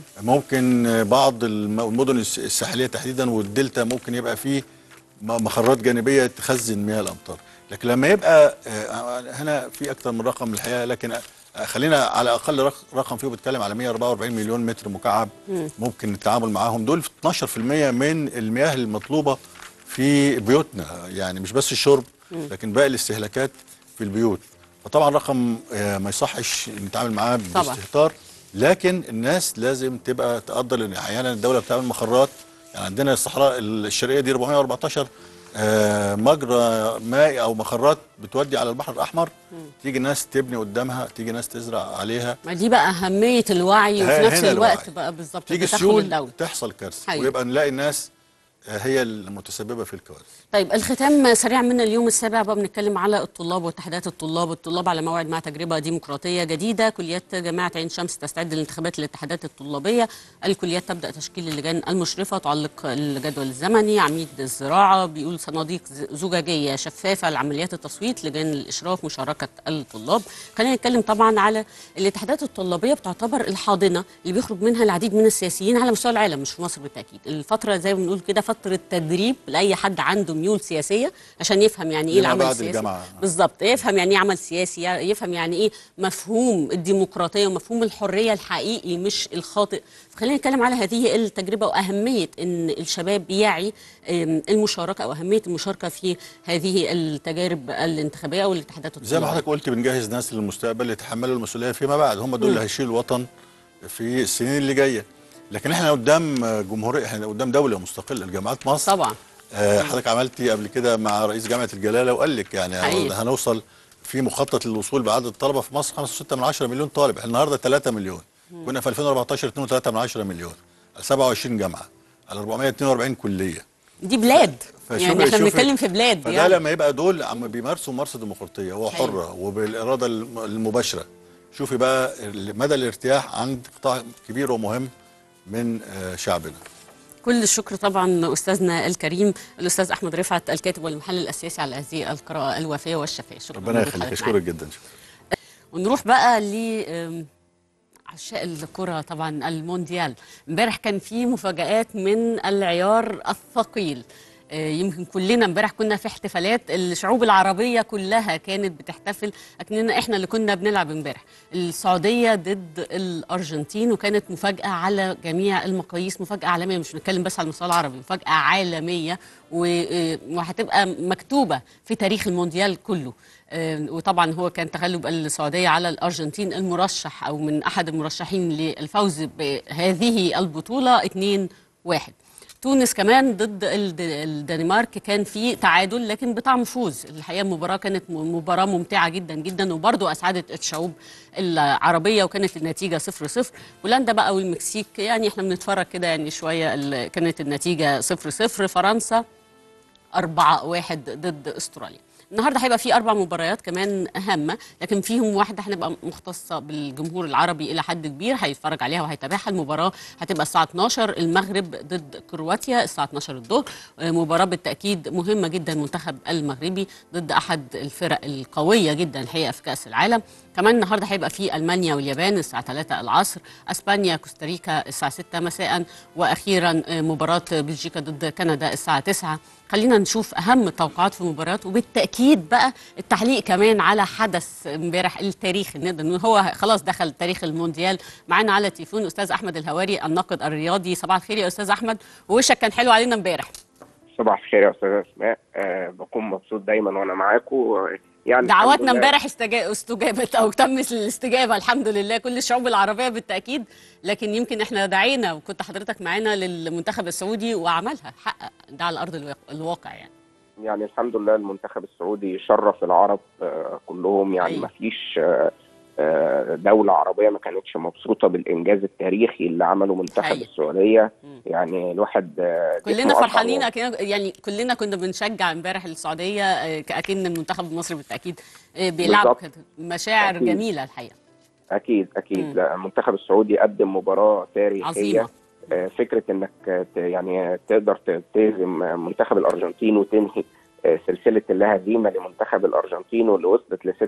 ممكن آه، بعض الم- المدن الس- الساحليه تحديدا والدلتا ممكن يبقى فيه م- مخرات جانبيه تخزن مياه الامطار لكن لما يبقى آه، هنا في اكثر من رقم الحقيقه لكن آه، خلينا على اقل رق- رقم فيه بيتكلم على 144 مليون متر مكعب ممكن التعامل معاهم دول 12% من المياه المطلوبه في بيوتنا يعني مش بس الشرب لكن باقي الاستهلاكات في البيوت فطبعا رقم آه، ما يصحش نتعامل معاه طبعا. باستهتار لكن الناس لازم تبقى تقدر ان احيانا الدوله بتعمل مخرات يعني عندنا الصحراء الشرقيه دي 414 آه، مجرى مائي او مخرات بتودي على البحر الاحمر تيجي ناس تبني قدامها تيجي ناس تزرع عليها ما دي بقى اهميه الوعي وفي ها- نفس هنا الوقت الوعي. بقى بالظبط تيجي تدخل السيول الدوله تحصل كارثه حقيقي. ويبقى نلاقي الناس آه، هي المتسببه في الكوارث طيب الختام سريع من اليوم السابع بقى بنتكلم على الطلاب واتحادات الطلاب الطلاب على موعد مع تجربة ديمقراطية جديدة كليات جامعة عين شمس تستعد لانتخابات الاتحادات الطلابية الكليات تبدأ تشكيل اللجان المشرفة تعلق الجدول الزمني عميد الزراعة بيقول صناديق ز- زجاجية شفافة لعمليات التصويت لجان الإشراف مشاركة الطلاب خلينا نتكلم طبعا على الاتحادات الطلابية بتعتبر الحاضنة اللي بيخرج منها العديد من السياسيين على مستوى العالم مش في مصر بالتأكيد الفترة زي ما بنقول كده فترة تدريب لأي حد عنده ميول سياسية عشان يفهم يعني ايه لما العمل بعد السياسي الجامعة. بالظبط يفهم يعني ايه عمل سياسي يفهم يعني ايه مفهوم الديمقراطيه ومفهوم الحريه الحقيقي مش الخاطئ فخلينا نتكلم على هذه التجربه واهميه ان الشباب يعي أم، المشاركه او اهميه المشاركه في هذه التجارب الانتخابيه او الاتحادات زي ما الطلابية. حضرتك قلت بنجهز ناس للمستقبل يتحملوا المسؤوليه فيما بعد هم دول اللي هيشيلوا الوطن في السنين اللي جايه لكن احنا قدام جمهوريه احنا قدام دوله مستقله الجامعات مصر طبعا آه، حضرتك عملتي قبل كده مع رئيس جامعه الجلاله وقال لك يعني حقيقي. هنوصل في مخطط للوصول بعدد الطلبه في مصر 5.6 من 10 مليون طالب احنا النهارده 3 مليون كنا في 2014 2.3 من 10 مليون على 27 جامعه على 442 كليه دي بلاد فشوفي- يعني احنا شوفي- بنتكلم في بلاد فده يعني لما يبقى دول عم بيمارسوا ممارسه ديمقراطيه وحره وبالاراده الم- المباشره شوفي بقى ال- مدى الارتياح عند قطاع كبير ومهم من آه، شعبنا كل الشكر طبعا استاذنا الكريم الاستاذ احمد رفعت الكاتب والمحلل السياسي على هذه القراءه الوافيه والشفايه شكرا ربنا لوجود يخليك حضرتك اشكرك جدا شكرا ونروح بقى ل أم، عشاق الكرة طبعا المونديال امبارح كان في مفاجآت من العيار الثقيل آه، يمكن كلنا امبارح كنا في احتفالات الشعوب العربيه كلها كانت بتحتفل اكننا احنا اللي كنا بنلعب امبارح السعوديه ضد الارجنتين وكانت مفاجاه على جميع المقاييس مفاجاه عالميه مش بنتكلم بس على المستوى العربي مفاجاه عالميه و- آه، وهتبقى مكتوبه في تاريخ المونديال كله آه، وطبعا هو كان تغلب السعوديه على الارجنتين المرشح او من احد المرشحين للفوز بهذه البطوله 2 1 تونس كمان ضد الد- الدنمارك كان في تعادل لكن بطعم فوز الحقيقه المباراه كانت م- مباراه ممتعه جدا جدا وبرضه اسعدت الشعوب العربيه وكانت النتيجه 0 0 هولندا بقى والمكسيك يعني احنا بنتفرج كده يعني شويه ال- كانت النتيجه 0 0 فرنسا 4 1 ضد استراليا النهارده هيبقى في اربع مباريات كمان هامه لكن فيهم واحده هنبقى مختصه بالجمهور العربي الى حد كبير هيتفرج عليها وهيتابعها المباراه هتبقى الساعه 12 المغرب ضد كرواتيا الساعه 12 الظهر آه، مباراه بالتاكيد مهمه جدا المنتخب المغربي ضد احد الفرق القويه جدا الحقيقه في كاس العالم كمان النهارده هيبقى في المانيا واليابان الساعه 3 العصر اسبانيا كوستاريكا الساعه 6 مساء واخيرا آه، مباراه بلجيكا ضد كندا الساعه 9 خلينا نشوف اهم التوقعات في المباريات وبالتاكيد بقى التعليق كمان على حدث امبارح التاريخي نقدر نقول هو خلاص دخل تاريخ المونديال معانا على التليفون استاذ احمد الهواري الناقد الرياضي صباح الخير يا استاذ احمد ووشك كان حلو علينا امبارح صباح الخير يا استاذ اسماء أه بكون مبسوط دايما وانا معاكم يعني دعواتنا الحمد لله- امبارح استجا- استجابت او تم الاستجابه الحمد لله كل الشعوب العربيه بالتاكيد لكن يمكن احنا دعينا وكنت حضرتك معانا للمنتخب السعودي وعملها حقق ده على ارض الواقع- الواقع يعني يعني الحمد لله المنتخب السعودي شرف العرب آه، كلهم يعني أيوة. ما فيش آه، آه، دولة عربية ما كانتش مبسوطة بالإنجاز التاريخي اللي عمله منتخب حقيقي. السعودية مم. يعني الواحد آه، كلنا جسمه أشعر فرحانين و- أكن- يعني كلنا كنا بنشجع امبارح السعوديه آه، كأكن المنتخب المصري بالتاكيد آه، بيلعب بالظبط. كده. مشاعر أكيد. جميله الحقيقه أكيد أكيد مم. لا، المنتخب السعودي قدم مباراة تاريخية عظيمه آه، فكره انك آه، ت- يعني تقدر ت- تهزم آه، منتخب الارجنتين وتنهي آه، سلسله اللا هزيمه لمنتخب الارجنتين واللي وصلت ل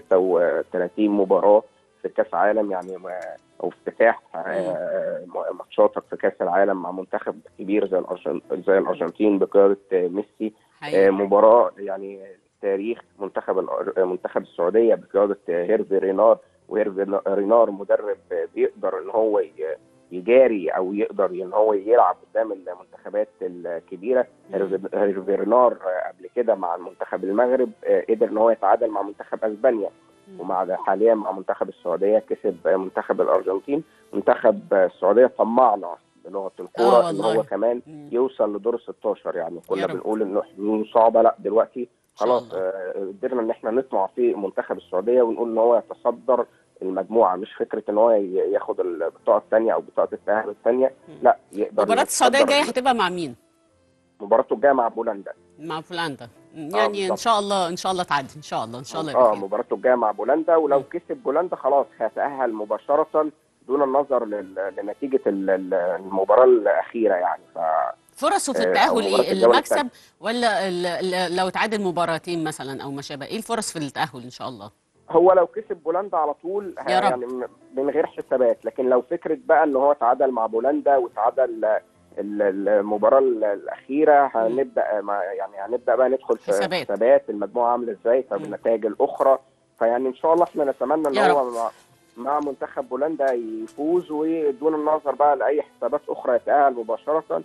36 مباراه في كاس عالم يعني ما- او افتتاح آه، م- ماتشاتك في كاس العالم مع منتخب كبير زي الأرجن- زي الارجنتين بقياده آه، ميسي آه، حقيقي. مباراه يعني تاريخ منتخب الأر- منتخب السعوديه بقياده آه، هيرفي رينار وهيرفي رينار مدرب آه، بيقدر ان هو ي- يجاري او يقدر ان هو يلعب قدام المنتخبات الكبيره هيرفي هيرفي رينار آه، قبل كده مع المنتخب المغرب آه، قدر ان هو يتعادل مع منتخب اسبانيا ومع حاليا مع منتخب السعوديه كسب آه، منتخب الارجنتين منتخب آه، السعوديه طمعنا بلغه آه الكوره ان والله. هو كمان مم. يوصل لدور ال 16 يعني كنا يا رب. بنقول انه حلول صعبه لا دلوقتي شاء خلاص الله. آه، قدرنا ان احنا نطمع في منتخب السعوديه ونقول ان هو يتصدر المجموعه مش فكره ان هو ي- ياخد البطاقه الثانيه او بطاقه التاهل الثانيه لا يقدر مباراه السعوديه يتصدر الجايه هتبقى مع مين؟ مباراته الجايه مع بولندا مع بولندا يعني ان بالظبط. شاء الله ان شاء الله تعدي ان شاء الله ان شاء الله يبقى اه خير. مباراته الجايه مع بولندا ولو مم. كسب بولندا خلاص هيتاهل مباشره دون النظر لل- لنتيجه ال- ال- المباراه الاخيره يعني ف فرصه في آه، أو التاهل مباراة ايه الجولة المكسب التانية. ولا ال- ال- لو تعادل مباراتين مثلا او ما شابه ايه الفرص في التاهل ان شاء الله هو لو كسب بولندا على طول ه- يا رب. يعني م- من غير حسابات لكن لو فكره بقى ان هو تعادل مع بولندا وتعادل ال- المباراه ال- الاخيره هنبدا مع يعني هنبدا بقى ندخل في حسابات. حسابات المجموعه عامله ازاي طب مم. النتائج الاخرى فيعني ان شاء الله احنا نتمنى ان يا هو مع, مع منتخب بولندا يفوز ودون النظر بقى لاي حسابات اخرى يتاهل مباشره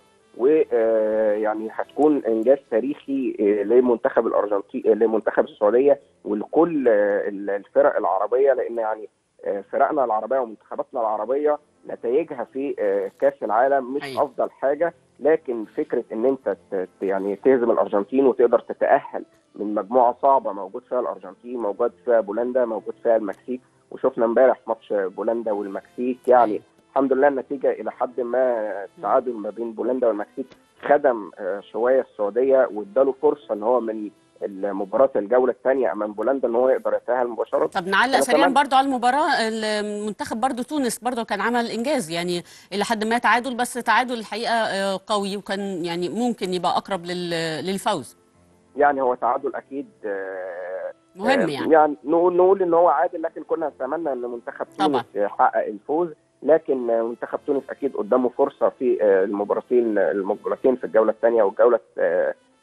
ويعني هتكون انجاز تاريخي آه، لمنتخب الارجنتين آه، لمنتخب السعوديه ولكل آه، الفرق العربيه لان يعني آه، فرقنا العربيه ومنتخباتنا العربيه نتائجها في آه، كاس العالم مش أيوة. افضل حاجه لكن فكره ان انت ت- ت- يعني تهزم الارجنتين وتقدر تتاهل من مجموعه صعبه موجود فيها الارجنتين موجود فيها بولندا موجود فيها المكسيك وشفنا امبارح ماتش بولندا والمكسيك يعني الحمد لله النتيجه الى حد ما التعادل ما بين بولندا والمكسيك خدم آه، شويه السعوديه واداله فرصه ان هو من المباراه الجوله الثانيه امام بولندا ان هو يقدر يتاهل مباشره طب نعلق أنا سريعا كمان- برضو على المباراه المنتخب برضو تونس برضو كان عمل انجاز يعني الى حد ما تعادل بس تعادل الحقيقه آه، قوي وكان يعني ممكن يبقى اقرب لل- للفوز يعني هو تعادل اكيد آه، مهم آه، يعني يعني نقول نقول ان هو عادل لكن كنا نتمنى ان منتخب طبعا. تونس يحقق الفوز لكن آه، منتخب تونس اكيد قدامه فرصه في آه، المباراتين المباراتين في الجوله الثانيه والجوله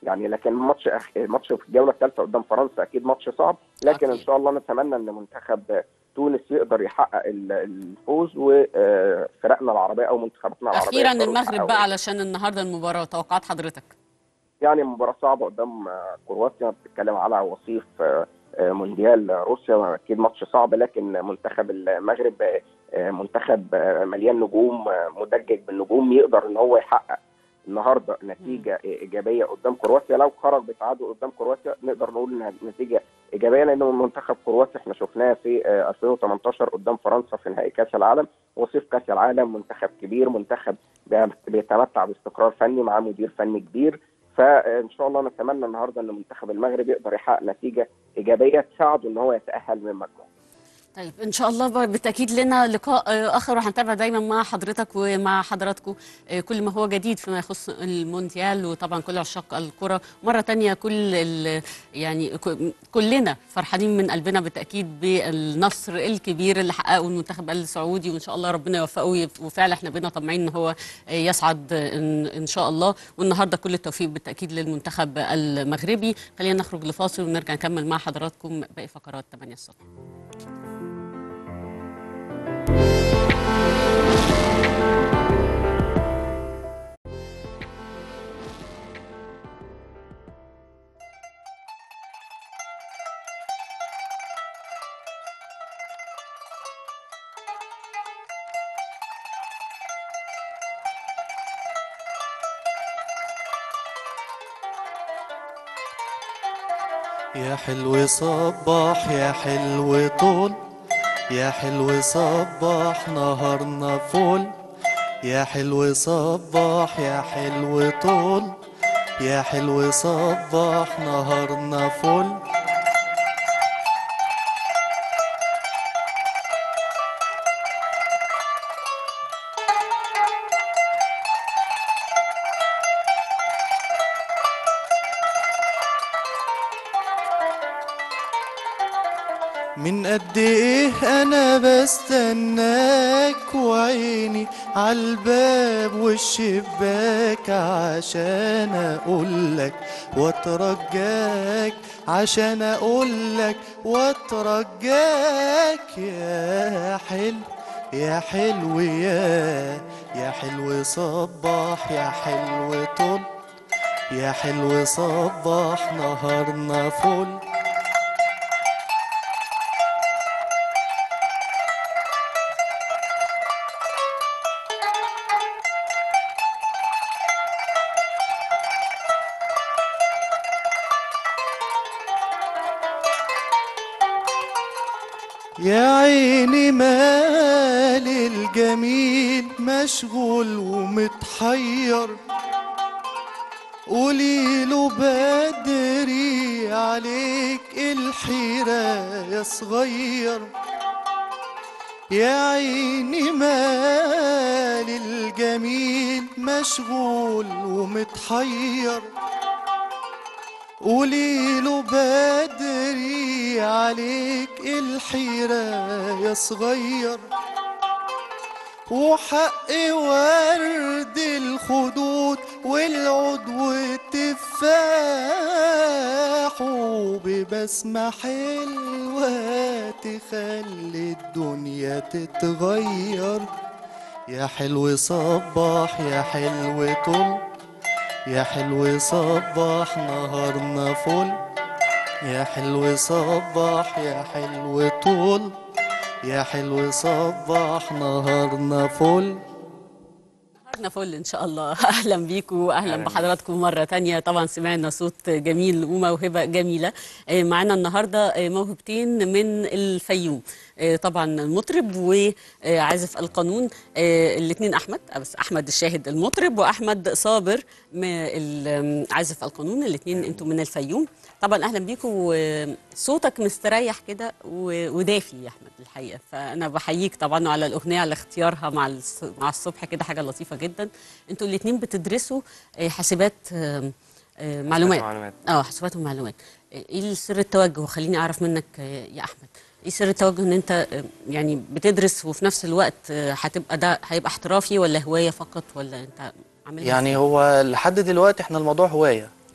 يعني لكن ماتش أخ... ماتش في الجوله الثالثه قدام فرنسا اكيد ماتش صعب لكن ان أكيد. شاء الله نتمنى ان منتخب تونس يقدر يحقق ال- الفوز وفرقنا العربيه او منتخباتنا العربيه اخيرا يقدروا المغرب يحققوا بقى علشان النهارده المباراه توقعات حضرتك يعني مباراة صعبة قدام آه، كرواتيا بتتكلم على وصيف آه، آه، مونديال روسيا أكيد ماتش صعب لكن منتخب المغرب آه، منتخب آه، مليان نجوم آه، مدجج بالنجوم يقدر إن هو يحقق النهارده نتيجة إيجابية قدام كرواتيا لو خرج بتعادل قدام كرواتيا نقدر نقول إنها نتيجة إيجابية لأن منتخب كرواتيا إحنا شفناه في آه، 2018 قدام فرنسا في نهائي كأس العالم وصيف كأس العالم منتخب كبير منتخب بيتمتع باستقرار فني معاه مدير فني كبير فان شاء الله نتمنى النهارده ان منتخب المغرب يقدر يحقق نتيجه ايجابيه تساعده ان هو يتاهل من المجموعه. طيب ان شاء الله بقى بالتاكيد لنا لقاء آه، اخر وهنتابع دايما مع حضرتك ومع حضراتكم آه، كل ما هو جديد فيما يخص المونديال وطبعا كل عشاق الكره مره تانية كل ال- يعني ك- كلنا فرحانين من قلبنا بالتاكيد بالنصر الكبير اللي حققه المنتخب السعودي وان شاء الله ربنا يوفقه ويف- وفعلا احنا بينا طمعين ان هو آه، يصعد آه، ان إن شاء الله والنهارده كل التوفيق بالتاكيد للمنتخب المغربي خلينا نخرج لفاصل ونرجع نكمل مع حضراتكم باقي فقرات 8 الصبح يا حلو صباح يا حلو طول يا حلو صباح نهارنا فل يا حلو صباح يا حلو طول يا حلو صباح نهارنا فل من قد ايه انا بستناك وعيني عالباب والشباك عشان اقولك واترجاك عشان اقولك واترجاك يا حلو يا حلو يا يا حلو صباح يا حلو طل يا حلو صباح نهارنا فل يا عيني مال الجميل مشغول ومتحير قوليله بدري عليك الحيرة يا صغير يا عيني مال الجميل مشغول ومتحير قوليله بدري عليك الحيرة يا صغير وحق ورد الخدود والعود والتفاح وببسمة حلوة تخلي الدنيا تتغير يا حلو صباح يا حلو طل يا حلو صباح نهارنا فل يا حلو صباح يا حلو طول يا حلو صباح نهارنا فل نهارنا فل ان شاء الله اهلا بيكم واهلا بحضراتكم مره تانية طبعا سمعنا صوت جميل وموهبه جميله آه، معانا النهارده آه، موهبتين من الفيوم آه، طبعا المطرب وعازف القانون الاثنين احمد آه، بس احمد الشاهد المطرب واحمد صابر م- ال- عازف القانون الاثنين انتم من الفيوم طبعا اهلا بيكم وصوتك مستريح كده و- ودافي يا احمد الحقيقه فانا بحييك طبعا على الاغنيه على اختيارها مع الص- مع الصبح كده حاجه لطيفه جدا انتوا الاثنين بتدرسوا آه، حاسبات آه، آه، معلومات ومعلومات. اه حاسبات ومعلومات آه، ايه سر التوجه خليني اعرف منك آه، يا احمد ايه سر التوجه ان انت آه، يعني بتدرس وفي نفس الوقت آه، هتبقى ده هيبقى احترافي ولا هوايه فقط ولا انت عامل يعني هو لحد دلوقتي احنا الموضوع هوايه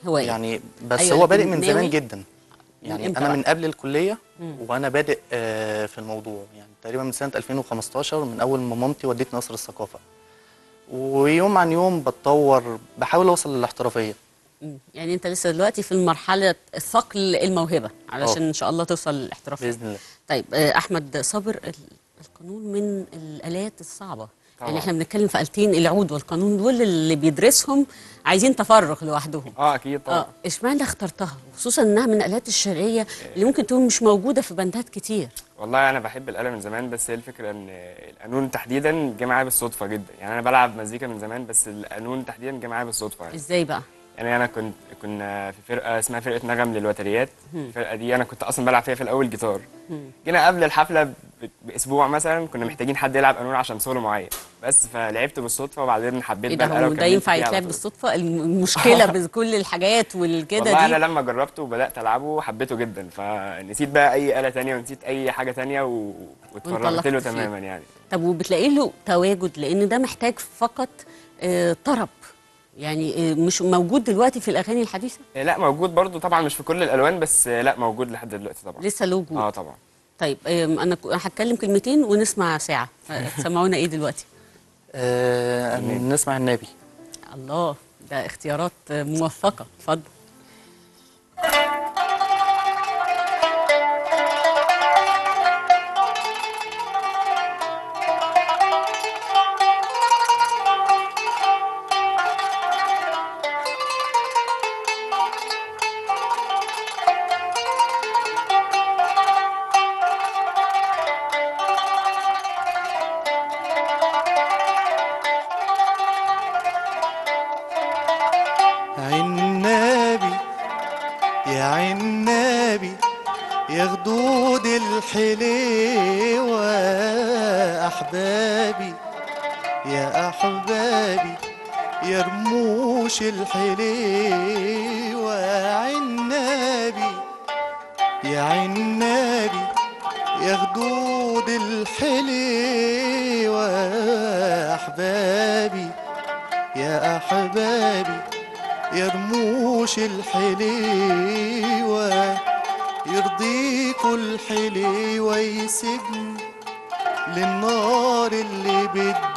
هوايه يعني بس أيوة، هو بادئ لكن من ناوي؟ زمان جدا من يعني إمتى انا بقى؟ من قبل الكليه مم. وانا بادئ آه، في الموضوع يعني تقريبا من سنه 2015 من اول ما مامتي ودتني قصر الثقافه ويوم عن يوم بتطور بحاول اوصل للاحترافيه مم. يعني انت لسه دلوقتي في المرحله الثقل الموهبه علشان آه. ان شاء الله توصل للاحتراف باذن الله طيب آه، احمد صابر ال- القانون من الالات الصعبه يعني طبعاً. احنا بنتكلم في آلتين العود والقانون دول اللي بيدرسهم عايزين تفرغ لوحدهم اه اكيد طبعا اه اشمعنى اخترتها خصوصا انها من الالات الشرقيه اللي ممكن تكون مش موجوده في بندات كتير والله انا بحب الاله من زمان بس هي الفكره ان القانون تحديدا جه معايا بالصدفه جدا يعني انا بلعب مزيكا من زمان بس القانون تحديدا جه معايا بالصدفه يعني. ازاي بقى يعني انا كنت كنا في فرقه اسمها فرقه نغم للوتريات مم. الفرقه دي انا كنت اصلا بلعب فيها في الاول جيتار مم. جينا قبل الحفله ب- باسبوع مثلا كنا محتاجين حد يلعب قانون عشان سولو معين بس فلعبت بالصدفه وبعدين حبيت ايه بقى ده الآلة هو ده وكملت ينفع فيها على يتلعب طول. بالصدفه الم- المشكله بكل الحاجات والكده والله دي انا لما جربته وبدات العبه حبيته جدا فنسيت بقى اي آلة تانية ونسيت اي حاجه تانية و... واتفرغت وانطلقت له فيه. تماما يعني طب وبتلاقي له تواجد لان ده محتاج فقط آه، طرب يعني آه، مش موجود دلوقتي في الاغاني الحديثه آه، لا موجود برضو طبعا مش في كل الالوان بس آه، لا موجود لحد دلوقتي طبعا لسه له وجود اه طبعا طيب آم، انا ك- هتكلم كلمتين ونسمع ساعه آه، سمعونا ايه دلوقتي آه، نسمع النبي الله ده اختيارات آه، موفقه اتفضل عنابي يا عنابي يا خدود الحليوة أحبابي يا أحبابي يا رموش الحليوة عنابي يا عنابي يا خدود الحليوة أحبابي يا أحبابي يا رموش الحليوة يرضيكوا الحليوة يسيبني للنار اللي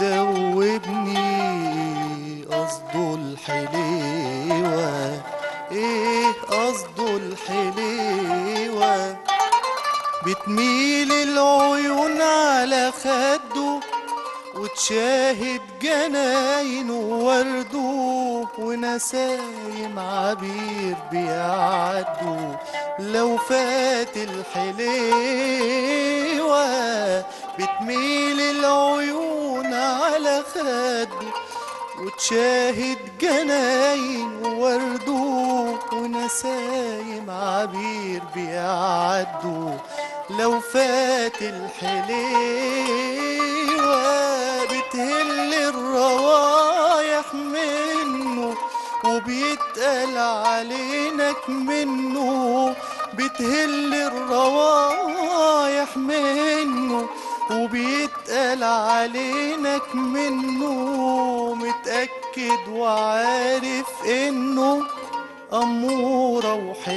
بتدوبني قصده الحليوة ايه قصده الحليوة بتميل العيون على خده وتشاهد جناين وورده ونسايم عبير بيعدوا لو فات الحليوة بتميل العيون على خده وتشاهد جناين وورده ونسايم عبير بيعدوا لو فات الحليوة بتهل الروايح منه وبيتقال علينك منه بتهل الروايح منه وبيتقال علينك منه متأكد وعارف انه أمورة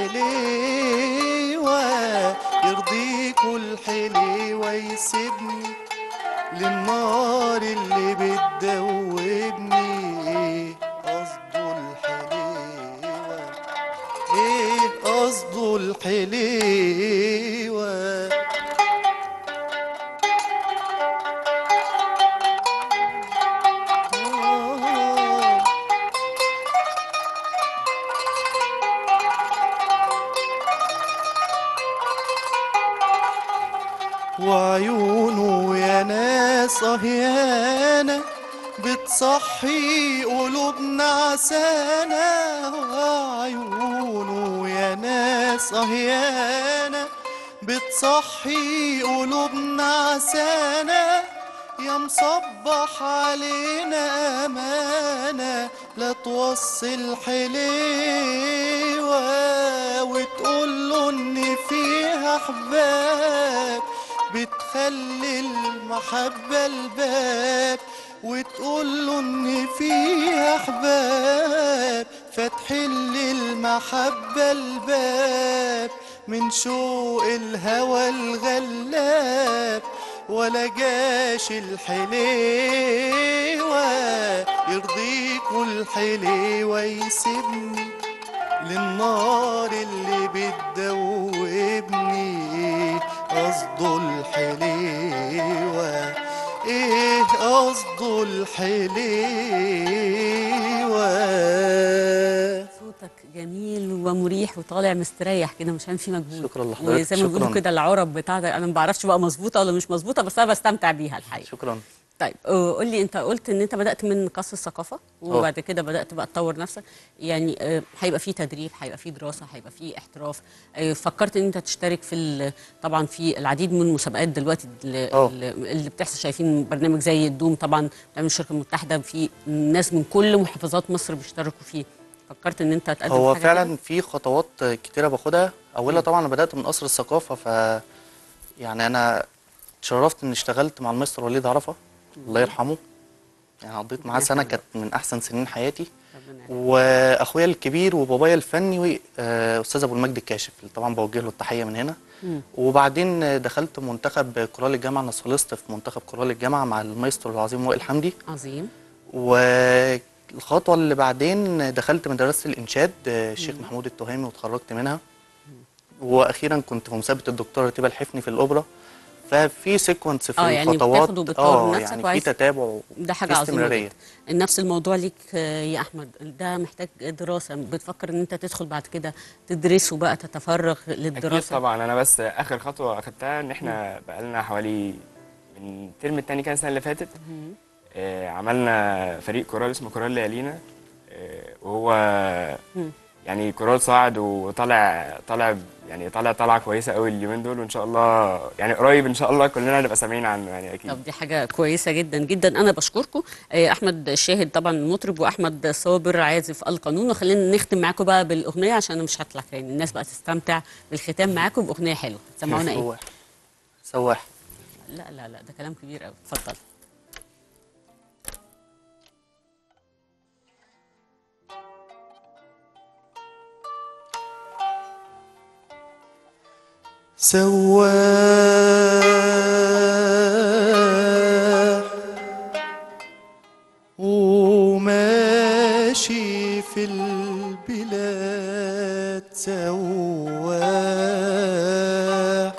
وحليوة يرضيكوا الحليوة يسيبني للنار اللي بتدوبني قصده الحليوة ايه قصده الحليوة آه. وعيونه يا ناس أهيانة بتصحي قلوبنا عسانة وعيونه يا ناس أهيانة بتصحي قلوبنا عسانة يا مصبح علينا أمانة لا توصل حليوة وتقول له إن فيها أحباب بتخلي المحبة الباب وتقول له إن فيها أحباب فتح للمحبة الباب من شوق الهوى الغلاب ولا جاش الحليوة يرضيكوا الحليوة يسيبني للنار اللي بتدوبني قصده الحليوة ايه قصده الحليوة صوتك جميل ومريح وطالع مستريح كده مش عامل فيه مجهود شكرا لحضرتك، وزي ما بيقولوا شكراً. كده العرب بتاعتك انا ما بعرفش بقى مظبوطه ولا مش مظبوطه بس انا بستمتع بيها الحقيقه شكرا طيب آه، قول لي انت قلت ان انت بدات من قصر الثقافه وبعد كده بدات بقى تطور نفسك يعني آه، هيبقى في تدريب هيبقى في دراسه هيبقى في احتراف آه، فكرت ان انت تشترك في ال- طبعا في العديد من المسابقات دلوقتي اللي, اه. اللي بتحصل شايفين برنامج زي الدوم طبعا بتعمل الشركه المتحده في ناس من كل محافظات مصر بيشتركوا فيه فكرت ان انت تقدم هو حاجة فعلا في خطوات كتيره باخدها اولها طبعا انا بدات من قصر الثقافه ف يعني انا اتشرفت اني اشتغلت مع المستر وليد عرفه الله يرحمه يعني قضيت معاه سنه كانت من احسن سنين حياتي واخويا الكبير وبابايا الفني آه، استاذ ابو المجد الكاشف اللي طبعا بوجه له التحيه من هنا مم. وبعدين دخلت منتخب كورال الجامعه انا صولست في منتخب كورال الجامعه مع المايسترو العظيم وائل حمدي عظيم والخطوه اللي بعدين دخلت مدرسه الانشاد آه، الشيخ مم. محمود محمود التهامي واتخرجت منها واخيرا كنت في مسابقه الدكتوره رتيبه الحفني في الاوبرا ففي سيكونس في اه يعني الخطوات بتاخد وبتطور اه نفسك يعني في وعايز- تتابع ده حاجه في عظيمه استمراريه جدا نفس الموضوع ليك آه، يا احمد ده محتاج دراسه بتفكر ان انت تدخل بعد كده تدرسه بقى تتفرغ اكيد للدراسه طبعا انا بس اخر خطوه اخدتها ان احنا بقالنا حوالي من الترم الثاني كان السنه اللي فاتت مم. آه عملنا فريق كورال اسمه كورال ليالينا آه وهو مم. يعني كورال صاعد وطالع طالع يعني طالع طالعه كويسه قوي اليومين دول وان شاء الله يعني قريب ان شاء الله كلنا نبقى سامعين عنه يعني اكيد طب دي حاجه كويسه جدا جدا انا بشكركم آه، احمد شاهد طبعا المطرب واحمد صابر عازف القانون وخلينا نختم معاكم بقى بالاغنيه عشان انا مش هطلع تاني الناس بقى تستمتع بالختام معاكم باغنيه حلوه سمعونا ايه سواح سواح لا لا لا ده كلام كبير قوي اتفضل سواح وماشي في البلاد سواح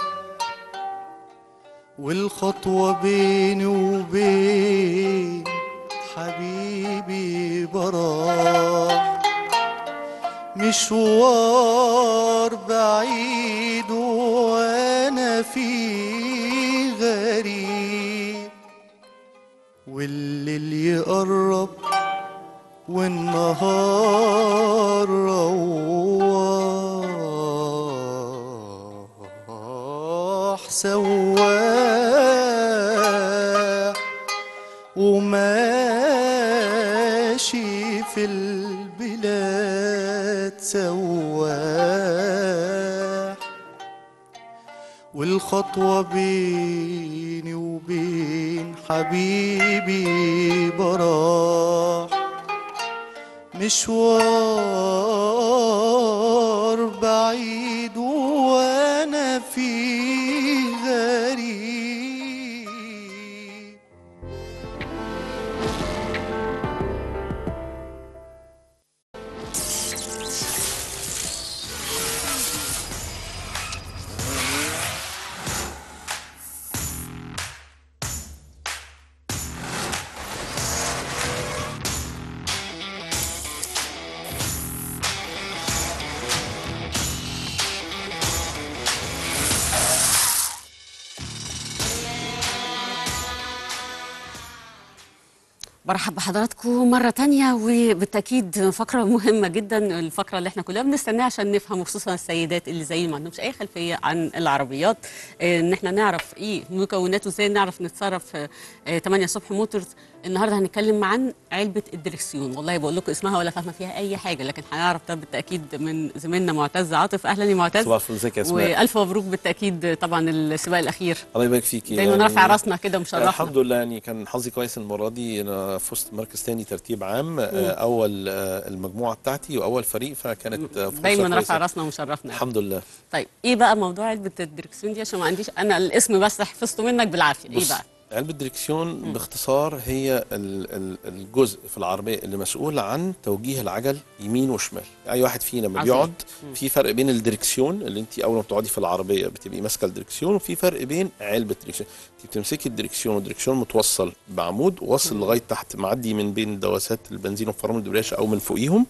والخطوة بيني وبين حبيبي براح مشوار بعيد وانا فيه غريب والليل يقرب والنهار رواح سواح وماشي في البلاد سواح والخطوة بيني وبين حبيبي براح مشوار بعيد وانا فيه غريب برحب بحضراتكم مرة تانية وبالتأكيد فقرة مهمة جدا الفقرة اللي احنا كلنا بنستناها عشان نفهم خصوصا السيدات اللي زي ما عندهمش أي خلفية عن العربيات آه، إن احنا نعرف إيه مكوناته إزاي نعرف نتصرف آه، آه، 8 الصبح موتورز النهارده هنتكلم عن علبة الدركسيون والله بقول لكم اسمها ولا فاهمة فيها أي حاجة لكن هنعرف ده بالتأكيد من زميلنا معتز عاطف أهلا يا معتز صباح الفل ازيك يا اسماء وألف مبروك بالتأكيد طبعا السباق الأخير الله يبارك فيكي دايما رافع راسنا كده ومشرفنا الحمد لله يعني كان حظي كويس المره دي انا انا فزت مركز تاني ترتيب عام آه، اول آه، المجموعه بتاعتي واول فريق فكانت آه، فرصه دايما رافع كويسة. راسنا ومشرفنا الحمد لله طيب ايه بقى موضوع علبه الدركسيون دي عشان ما عنديش انا الاسم بس حفظته منك بالعافيه ايه بص، بقى علبة دريكسيون باختصار هي ال- ال- الجزء في العربية اللي مسؤول عن توجيه العجل يمين وشمال أي واحد فينا لما عظيم. بيقعد مم. في فرق بين الدريكسيون اللي انت أول ما بتقعدي في العربية بتبقي ماسكة الدريكسيون وفي فرق بين علبة الدريكسيون انت بتمسكي الدريكسيون والدريكسيون متوصل بعمود واصل لغاية تحت معدي من بين دواسات البنزين وفرامل الدبرياج أو من فوقيهم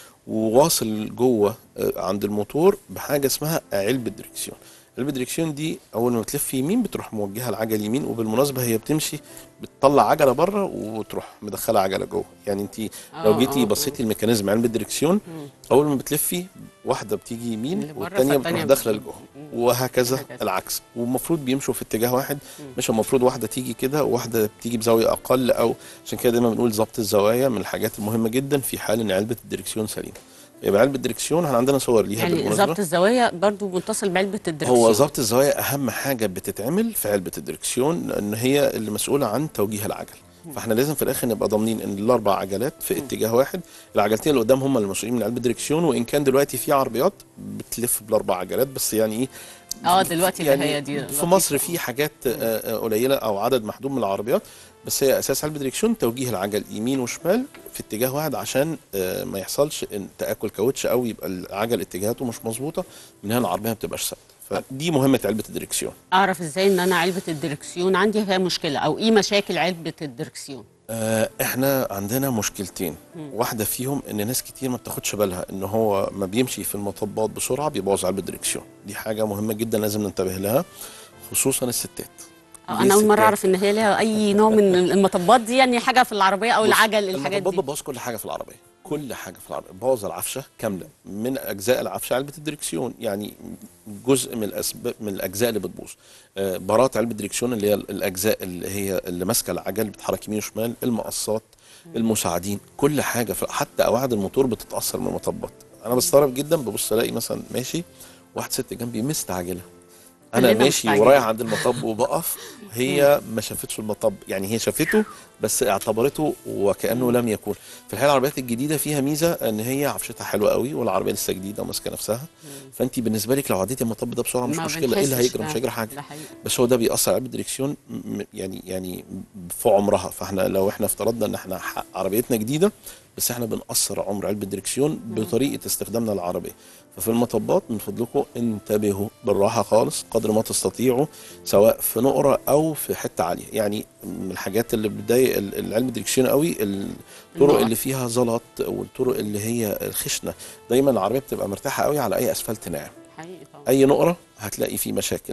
وواصل جوه آه، عند الموتور بحاجه اسمها علبه دريكسيون علبه دريكسيون دي اول ما بتلف يمين بتروح موجهه العجل يمين وبالمناسبه هي بتمشي بتطلع عجله بره وتروح مدخله عجله جوه يعني انت لو آه، جيتي آه، بصيتي الميكانيزم علبه دريكسيون اول ما بتلفي واحده بتيجي يمين اللي بره والثانيه فالتانية بتروح داخله بتيجي. لجوه وهكذا العكس والمفروض بيمشوا في اتجاه واحد مش المفروض واحده تيجي كده وواحده بتيجي بزاويه اقل او عشان كده دايما بنقول ظبط الزوايا من الحاجات المهمه جدا في حال ان علبه الدريكسيون سليمه يبقى علبه الدريكسيون احنا عندنا صور ليها يعني بالمناسبه ظبط الزوايا برضو متصل بعلبه الدركسيون هو ظبط الزوايا اهم حاجه بتتعمل في علبه الدركسيون لان هي اللي مسؤوله عن توجيه العجل فاحنا لازم في الاخر نبقى ضامنين ان الاربع عجلات في اتجاه واحد العجلتين اللي قدام هم المسؤولين من علبه الدركسيون وان كان دلوقتي في عربيات بتلف بالاربع عجلات بس يعني ايه اه دلوقتي اللي هي دي في لطيفة. مصر في حاجات آه، آه، قليله او عدد محدود من العربيات بس هي اساس علبه دريكسيون توجيه العجل يمين وشمال في اتجاه واحد عشان آه، ما يحصلش إن تاكل كاوتش او يبقى العجل اتجاهاته مش مظبوطه من هنا العربيه ما بتبقاش ثابته فدي مهمه علبه الدريكسيون اعرف ازاي ان انا علبه الدركسيون عندي فيها مشكله او ايه مشاكل علبه الدركسيون آه، احنا عندنا مشكلتين مم. واحده فيهم ان ناس كتير ما بتاخدش بالها ان هو ما بيمشي في المطبات بسرعه بيبوظ علبه الدريكسيون دي حاجه مهمه جدا لازم ننتبه لها خصوصا الستات آه، ليه انا اول مره الستات؟ اعرف ان هي لها اي نوع من المطبات دي يعني حاجه في العربيه او بص، العجل الحاجات المطبات دي بتبوظ كل حاجه في العربيه كل حاجه في العربيه بوظ العفشه كامله من اجزاء العفشه علبه الدريكسيون يعني جزء من الاسباب من الاجزاء اللي بتبوظ آه، برات علبه الدريكسيون اللي هي الاجزاء اللي هي اللي ماسكه العجل بتتحرك يمين وشمال المقصات المساعدين كل حاجه في حتى قواعد الموتور بتتاثر من المطبات انا بستغرب جدا ببص الاقي مثلا ماشي واحد ست جنبي مستعجله انا كلنا ماشي مستعجلين. ورايح عند المطب وبقف هي ما شافتش المطب يعني هي شافته بس اعتبرته وكانه لم يكن في الحقيقه العربيات الجديده فيها ميزه ان هي عفشتها حلوه قوي والعربيه لسه جديده وماسكه نفسها فانت بالنسبه لك لو عديتي المطب ده بسرعه مش ما مشكله ايه اللي بنحسش هيجرى مش ده. هيجرى حاجه ده حقيقي. بس هو ده بيأثر على الدريكسيون م- يعني يعني في عمرها فاحنا لو احنا افترضنا ان احنا ح- عربيتنا جديده بس احنا بنقصر عمر علبه الدريكسيون بطريقه استخدامنا للعربيه ففي المطبات من فضلكم انتبهوا بالراحه خالص قدر ما تستطيعوا سواء في نقره او في حته عاليه يعني من الحاجات اللي بتضايق ال- العلبه الدريكسيون قوي الطرق النقط. اللي فيها زلط والطرق اللي هي الخشنه دايما العربيه بتبقى مرتاحه قوي على اي اسفلت ناعم حقيقي طبعا اي نقره هتلاقي فيه مشاكل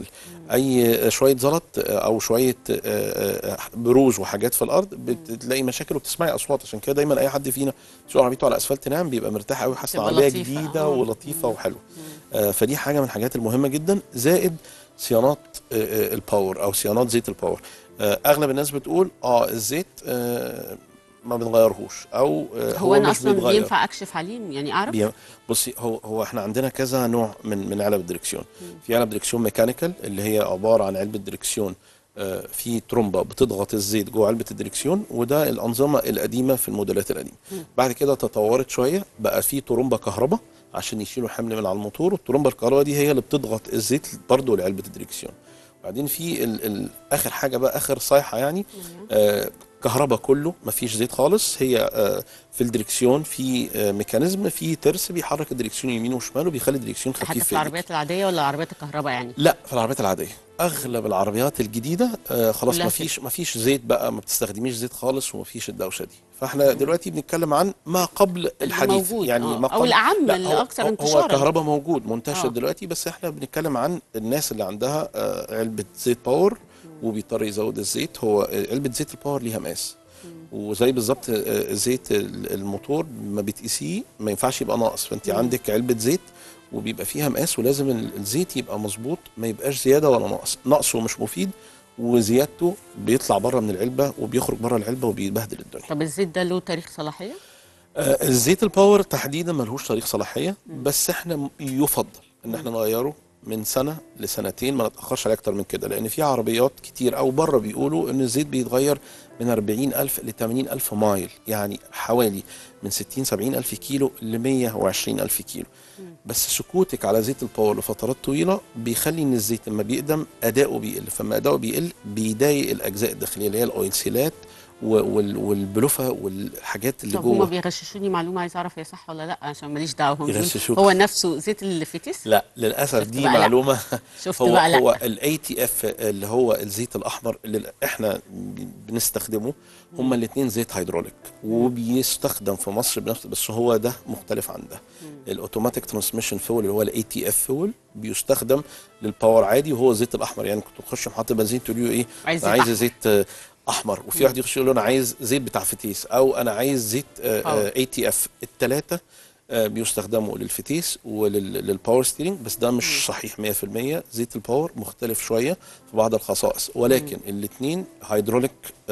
اي شويه زلط او شويه آه، آه، بروز وحاجات في الارض بتلاقي مشاكل وبتسمعي اصوات عشان كده دايما اي حد فينا بيسوق عربيته على اسفلت ناعم بيبقى مرتاح قوي حاسس إن تبقى العربيه لطيفة. جديده آه. ولطيفه وحلوه آه، فدي حاجه من الحاجات المهمه جدا زائد صيانات آه، آه، الباور او صيانات زيت الباور آه، اغلب الناس بتقول اه الزيت آه، ما بنغيرهوش او آه، هو, انا مش اصلا بيتغير. ينفع اكشف عليه يعني اعرف بي- بصي هو هو احنا عندنا كذا نوع من من علب الدركسيون في علب دركسيون ميكانيكال اللي هي عباره عن علبه دركسيون آه، في ترومبه بتضغط الزيت جوه علبه الدركسيون وده الانظمه القديمه في الموديلات القديمه بعد كده تطورت شويه بقى في ترومبه كهرباء عشان يشيلوا حمل من على الموتور والترومبه الكهرباء دي هي اللي بتضغط الزيت برضه لعلبه الدركسيون بعدين في ال ال اخر حاجه بقى اخر صيحه يعني آه كهرباء كله مفيش زيت خالص هي آه في الدركسيون في آه ميكانيزم في ترس بيحرك الدركسيون يمين وشمال وبيخلي الدركسيون حتى خفيف في في إيدك. العربيات العاديه ولا عربيات الكهرباء يعني لا في العربيات العاديه اغلب العربيات الجديده آه خلاص كلها ما فيش ما فيش زيت بقى ما بتستخدميش زيت خالص وما فيش الدوشه دي فاحنا دلوقتي بنتكلم عن ما قبل الحديث موجود، يعني آه. ما أو قبل الأعم لا، اللي هو- أكثر هو- هو انتشاراً. الكهرباء موجود منتشر آه. دلوقتي بس احنا بنتكلم عن الناس اللي عندها آه علبه زيت باور وبيضطر يزود الزيت هو آه، علبه زيت الباور ليها مقاس وزي بالظبط آه، زيت ال- الموتور ما بتقيسيه ما ينفعش يبقى ناقص فانت عندك علبه زيت وبيبقى فيها مقاس ولازم ال- الزيت يبقى مظبوط ما يبقاش زياده ولا ناقص نقصه مش مفيد وزيادته بيطلع بره من العلبه وبيخرج بره العلبه وبيبهدل الدنيا طب الزيت ده له تاريخ صلاحيه آه، الزيت الباور تحديدا ملهوش تاريخ صلاحيه بس احنا م- يفضل ان احنا نغيره من سنه لسنتين ما نتاخرش عليه اكتر من كده لان في عربيات كتير او بره بيقولوا ان الزيت بيتغير من 40000 ل 80000 مايل يعني حوالي من 60 70000 كيلو ل 120000 كيلو بس سكوتك على زيت الباور لفترات طويله بيخلي ان الزيت لما بيقدم اداؤه بيقل فلما اداؤه بيقل بيضايق الاجزاء الداخليه اللي هي الاويل سيلات و- وال- والبلوفه والحاجات اللي طب هما جوه بيغششوني معلومه عايز اعرف هي صح ولا لا عشان ماليش دعوه هم بيقولوا يغششوك. هو نفسه زيت الفتيس لا للاسف شفت دي بقى لا. معلومه شفت هو بقى لا. هو الاي تي اف اللي هو الزيت الاحمر اللي احنا بنستخدمه هما الاثنين زيت هيدروليك وبيستخدم في مصر بنفس بس هو ده مختلف عن ده الاوتوماتيك ترانسميشن فول اللي هو الاي تي اف فول بيستخدم للباور عادي وهو الزيت الاحمر يعني كنت تخش محطه بنزين تقول له ايه عايز انا زيت عايز زيت آه، احمر وفي واحد يخش يقول له انا عايز زيت بتاع فتيس او انا عايز زيت باور. اي تي اف الثلاثه آه، بيستخدموا للفتيس وللباور ستيرنج بس ده مش صحيح 100% زيت الباور مختلف شويه في بعض الخصائص ولكن الاثنين هيدروليك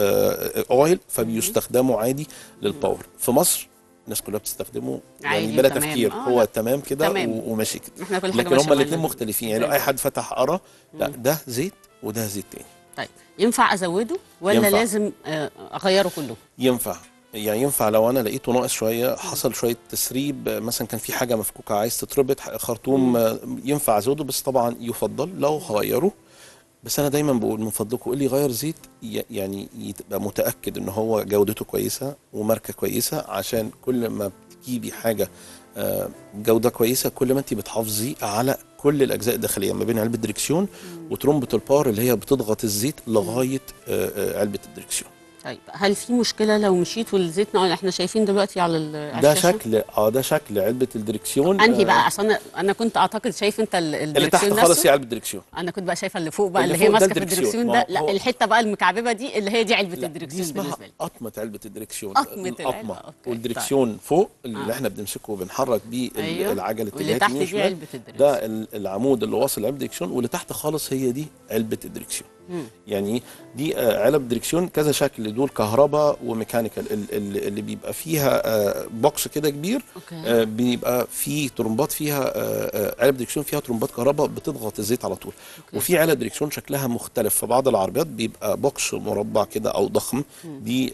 اويل فبيستخدموا عادي للباور في مصر الناس كلها بتستخدمه يعني عادي بلا وتمام. تفكير آه، هو لا. تمام كده تمام. و- وماشي كده احنا كل حاجه لكن ماشية هما الاثنين معانا. مختلفين يعني لو زي اي حد فتح قرا لا ده زيت وده زيت تاني طيب ينفع ازوده ولا ينفع. لازم آه، اغيره كله ينفع يعني ينفع لو انا لقيته ناقص شويه حصل شويه تسريب آه، مثلا كان في حاجه مفكوكه عايز تتربط ح- خرطوم آه، ينفع ازوده بس طبعا يفضل لو هغيره بس انا دايما بقول من فضلكم اللي يغير زيت ي- يعني يبقى متاكد ان هو جودته كويسه وماركه كويسه عشان كل ما بتجيبي حاجه آه، جوده كويسه كل ما انت بتحافظي على كل الاجزاء الداخليه ما بين علبه الدركسيون وترمبه الباور اللي هي بتضغط الزيت لغايه آه، آه، علبه الدركسيون طيب هل في مشكله لو مشيت والزيت نقل احنا شايفين دلوقتي على ال- على ده الشاشة؟ شكل اه ده شكل علبه الدركسيون انهي آه، بقى عشان أنا- انا كنت اعتقد شايف انت ال- اللي تحت الدركسيون خالص نفسه هي علبه الدركسيون انا كنت بقى شايفه اللي فوق بقى اللي اللي هي فوق ده ماسكه في الدركسيون. الدركسيون ما ده هو- لا الحته بقى المكعببه دي اللي هي دي علبه دي الدركسيون اسمها بالنسبه لي قطمه علبه الدركسيون قطمة العلبة، القطمه أوكي، والدركسيون فوق اللي آه. احنا بنمسكه وبنحرك بيه ال- أيوه. العجله واللي اتجاهات تحت يمين دي وشمال. علبة الدركسيون. ده ال- العمود اللي واصل لعلبه الدركسيون واللي تحت خالص هي دي علبه الدركسيون مم. يعني دي آه، علب دركسيون كذا شكل دول كهرباء وميكانيكال ال- ال- اللي بيبقى فيها آه، بوكس كده كبير أوكي. آه، بيبقى في ترمبات فيها آه، آه، علب دركسيون فيها ترمبات كهرباء بتضغط الزيت على طول وفي علب دركسيون شكلها مختلف في بعض العربيات بيبقى بوكس مربع كده او ضخم دي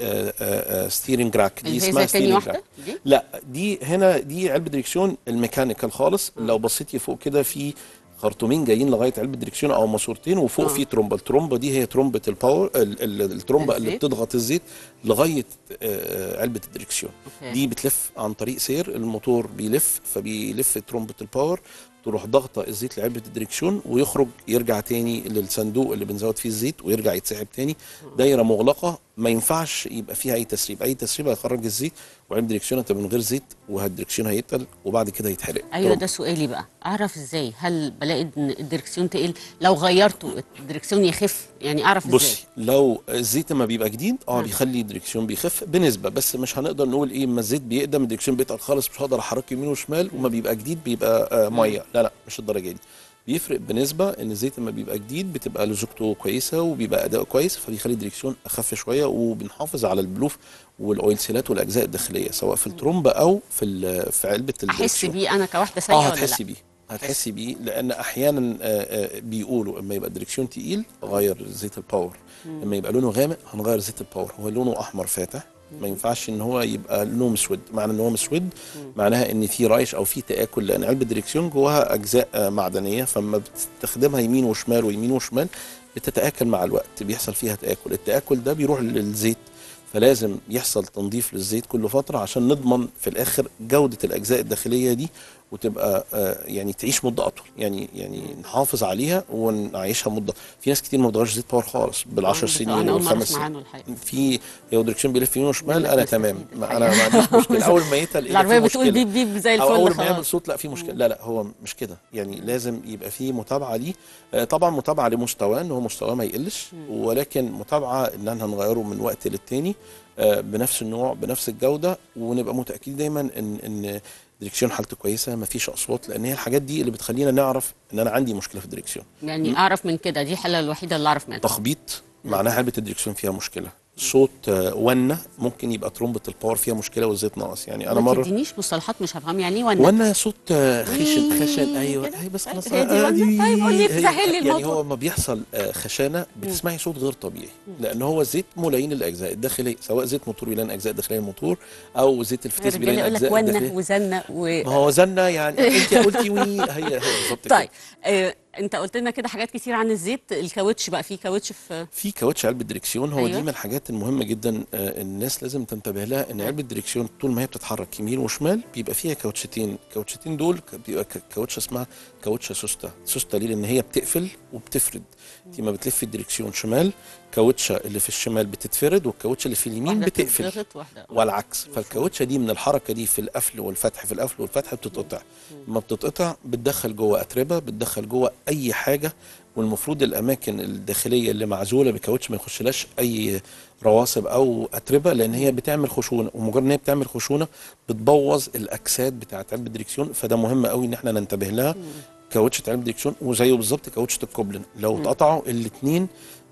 ستيرنج راك دي اللي هي اسمها زي تاني ستيرنج واحدة راك دي؟ لا دي هنا دي علبه دركسيون الميكانيكال خالص لو بصيتي فوق كده في خرطومين جايين لغايه علبه دركسيون او ماسورتين وفوق آه. في ترومبه الترومبه دي هي ترومبه الباور ال- ال- الترومبه اللي الزيت. بتضغط الزيت لغايه آه، علبه الدركسيون أوكي. دي بتلف عن طريق سير الموتور بيلف فبيلف ترومبه الباور تروح ضغطه الزيت لعلبه الدركسيون ويخرج يرجع تاني للصندوق اللي بنزود فيه الزيت ويرجع يتسحب تاني دايره مغلقه ما ينفعش يبقى فيها اي تسريب اي تسريب هيخرج الزيت وعلبه الدركسيون هتبقى من غير زيت والدركسيون هيتقل وبعد كده يتحرق ايوه ترومبة. ده سؤالي بقى اعرف ازاي هل بلاقي ان الدركسيون تقل لو غيرته الدركسيون يخف يعني اعرف ازاي بصي لو الزيت لما بيبقى جديد اه بيخلي الدركسيون بيخف بنسبه بس مش هنقدر نقول ايه اما الزيت بيقدم الدركسيون بيتقل خالص مش هقدر احركه يمين وشمال وما بيبقى جديد بيبقى آه ميه لا لا مش الدرجه دي بيفرق بنسبه ان الزيت لما بيبقى جديد بتبقى لزوجته كويسه وبيبقى اداؤه كويس فبيخلي الدركسيون اخف شويه وبنحافظ على البلوف والاويل سيلات والاجزاء الداخليه سواء في الترومبه او في ال- في علبه احس الدركسيون بيه انا كواحده سايقه اه ولا هتحسي لا بيه هتحسي بيه لان احيانا آه، آه، بيقولوا اما يبقى الدركسيون تقيل غير زيت الباور مم. لما يبقى لونه غامق هنغير زيت الباور هو لونه احمر فاتح ما ينفعش ان هو يبقى لونه مسود معنى ان هو مسود معناها ان في رايش او في تاكل لان علبه الدركسيون جواها اجزاء آه، معدنيه فلما بتستخدمها يمين وشمال ويمين وشمال بتتاكل مع الوقت بيحصل فيها تاكل التاكل ده بيروح للزيت فلازم يحصل تنظيف للزيت كل فتره عشان نضمن في الاخر جوده الاجزاء الداخليه دي وتبقى آه، يعني تعيش مده اطول يعني يعني نحافظ عليها ونعيشها مده في ناس كتير ما بتغيرش زيت باور خالص بالعشر بس سنين انا اول مره والخمس اسمع سنين عنه الحقيقه في هو دركسيون بيلف يمين وشمال بيقول لك انا لسه تمام في ما انا ما عنديش مشكله اول ما يتقل إيه، العربية في بتقول مشكلة. بيب بيب زي أو الفل اول ما خلاص. يعمل صوت لا في مشكله لا لا هو مش كده يعني لازم يبقى في متابعه ليه آه، طبعا متابعه لمستواه ان هو مستواه ما يقلش ولكن متابعه ان احنا هنغيره من وقت للتاني آه، بنفس النوع بنفس الجوده ونبقى متاكدين دايما ان ان الدركسيون حالته كويسه ما فيش اصوات لان هي الحاجات دي اللي بتخلينا نعرف ان انا عندي مشكله في الدركسيون يعني اعرف من كده دي الحاله الوحيده اللي اعرف منها تخبيط معناها علبه الدركسيون فيها مشكله صوت آه، ونه ممكن يبقى ترومبه الباور فيها مشكله والزيت ناقص يعني انا ما مره تدينيش مصطلحات مش هفهم يعني ايه ونه وانا صوت آه، خشن إيه خشن ايوه هي بس خلاص هي دي آه، ونه؟ دي- طيب قول لي هي- افتحي لي يعني الموضوع. هو ما بيحصل آه، خشانه بتسمعي صوت غير طبيعي لان هو الزيت ملين الاجزاء الداخليه سواء زيت موتور بيلين اجزاء داخليه الموتور او زيت الفتيس الرجاله بيلين يقول لك اجزاء ونه الداخليه وزنه و... ما هو زنه يعني انت قلتي وي هي هي بالظبط كده. طيب آه، انت قلت لنا كده حاجات كتير عن الزيت الكاوتش بقى في كاوتش في في كاوتش علبه دريكسيون هو أيوة. أيوة. دي من الحاجات المهمه جدا آه، الناس لازم تنتبه لها ان علبه دريكسيون طول ما هي بتتحرك يمين وشمال بيبقى فيها كاوتشتين الكاوتشتين دول ك- بيبقى ك- كاوتشه اسمها كاوتشه سوستا سوستا ليه لان هي بتقفل وبتفرد انت ما بتلفي الدريكسيون شمال كاوتشه اللي في الشمال بتتفرد والكاوتشه اللي في اليمين واحدة بتقفل بتتضغط، واحدة والعكس فالكاوتشه دي من الحركه دي في القفل والفتح في القفل والفتح بتتقطع لما بتتقطع بتدخل جوه اتربه بتدخل جوه اي حاجه والمفروض الاماكن الداخليه اللي معزوله بكاوتش ما يخشلهاش اي رواسب او اتربه لان هي بتعمل خشونه ومجرد ان هي بتعمل خشونه بتبوظ الاجساد بتاعه علبه الدريكسيون فده مهم قوي ان احنا ننتبه لها كاوتشه علبه الدريكسيون وزيه بالظبط كاوتشه الكوبلن لو مم. اتقطعوا الاثنين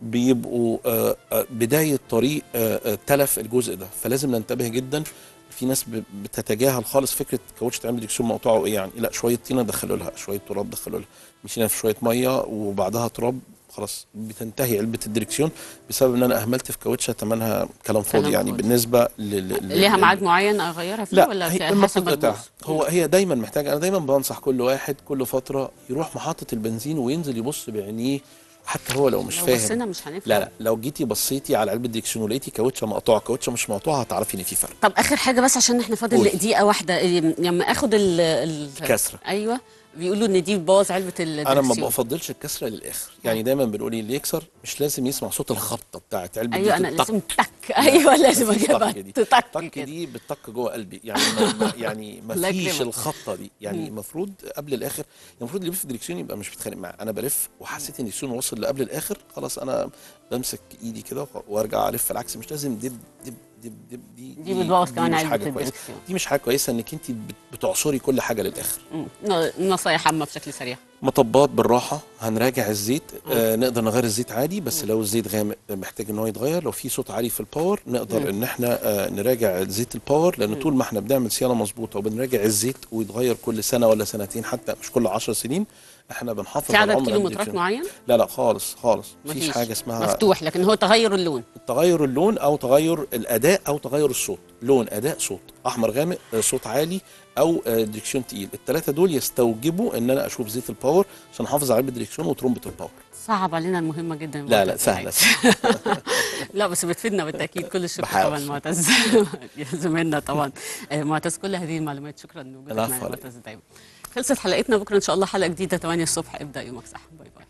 بيبقوا آه، آه، بدايه طريق آه، آه، تلف الجزء ده فلازم ننتبه جدا في ناس ب- بتتجاهل خالص فكره كاوتشه علبه الدريكسيون مقطوعه ايه يعني لا شويه طينه دخلوا لها شويه تراب دخلوا لها مشينا في شويه ميه وبعدها تراب خلاص بتنتهي علبه الدريكسيون بسبب ان انا اهملت في كاوتشه ثمنها كلام فاضي كلام يعني فاضي. بالنسبه لل لل- ليها لل- ميعاد معين اغيرها فيه لا ولا هي في لما حسب بتتقطع البوز؟ هو هي دايما محتاجه انا دايما بنصح كل واحد كل فتره يروح محطه البنزين وينزل يبص بعينيه حتى هو لو مش لو فاهم بصينا مش هنفهم. لا لا لو جيتي بصيتي على علبه ديكسيون ولقيتي كاوتشه مقطوعه كاوتشه مش مقطوعه هتعرفي ان في فرق طب اخر حاجه بس عشان احنا فاضل قولي. دقيقه واحده إيه، لما اخد ال ال الكسرة. ايوه بيقولوا ان دي بتبوظ علبه انا ما الدركسيون بفضلش الكسره للاخر يعني دايما بنقول اللي يكسر مش لازم يسمع صوت الخبطه بتاعت علبه ايوه دي انا تتك. لازم تك ايوه لازم مفيش اجيبها طك دي. تك طك كده دي بتطق جوه قلبي يعني ما ما- يعني ما الله فيش يكرمك. الخبطه دي يعني مم. المفروض قبل الاخر المفروض اللي بيلف الدريكسيون يبقى مش بيتخانق معاه انا بلف وحسيت ان الدريكسيون وصل لقبل الاخر خلاص انا بمسك ايدي كده وارجع الف العكس مش لازم دب دب دب دب دي دي بتبوظ كمان مش علبة حاجه كويسه الدريكسيون. دي مش حاجه كويسه انك انت بت- بتعصري كل حاجه للاخر مم. ن- نصايح عامه بشكل سريع مطبات بالراحه هنراجع الزيت آه نقدر نغير الزيت عادي بس لو الزيت غامق محتاج ان هو يتغير لو في صوت عالي في الباور نقدر مم. ان احنا آه نراجع زيت الباور لان طول ما احنا بنعمل صيانه مظبوطه وبنراجع الزيت ويتغير كل سنه ولا سنتين حتى مش كل 10 سنين احنا بنحافظ في على عدد عمر كيلومترات الدريكسيون. معين لا لا خالص خالص مفيش مفيش. حاجه اسمها مفتوح لكن هو تغير اللون تغير اللون او تغير الاداء او تغير الصوت لون اداء صوت احمر غامق آه، صوت عالي او آه، دريكسيون تقيل الثلاثه دول يستوجبوا ان انا اشوف زيت الباور عشان احافظ على علبه الدريكسيون وترومبه الباور صعب علينا المهمه جدا لا لا معتز. سهله لا بس بتفيدنا بالتاكيد كل الشكر بحاول. طبعا معتز يا زميلنا طبعا آه، معتز كل هذه المعلومات شكرا لوجودك العفو معنا عليك. معتز دايما خلصت حلقتنا بكره ان شاء الله حلقه جديده 8 الصبح ابدا يومك صح باي باي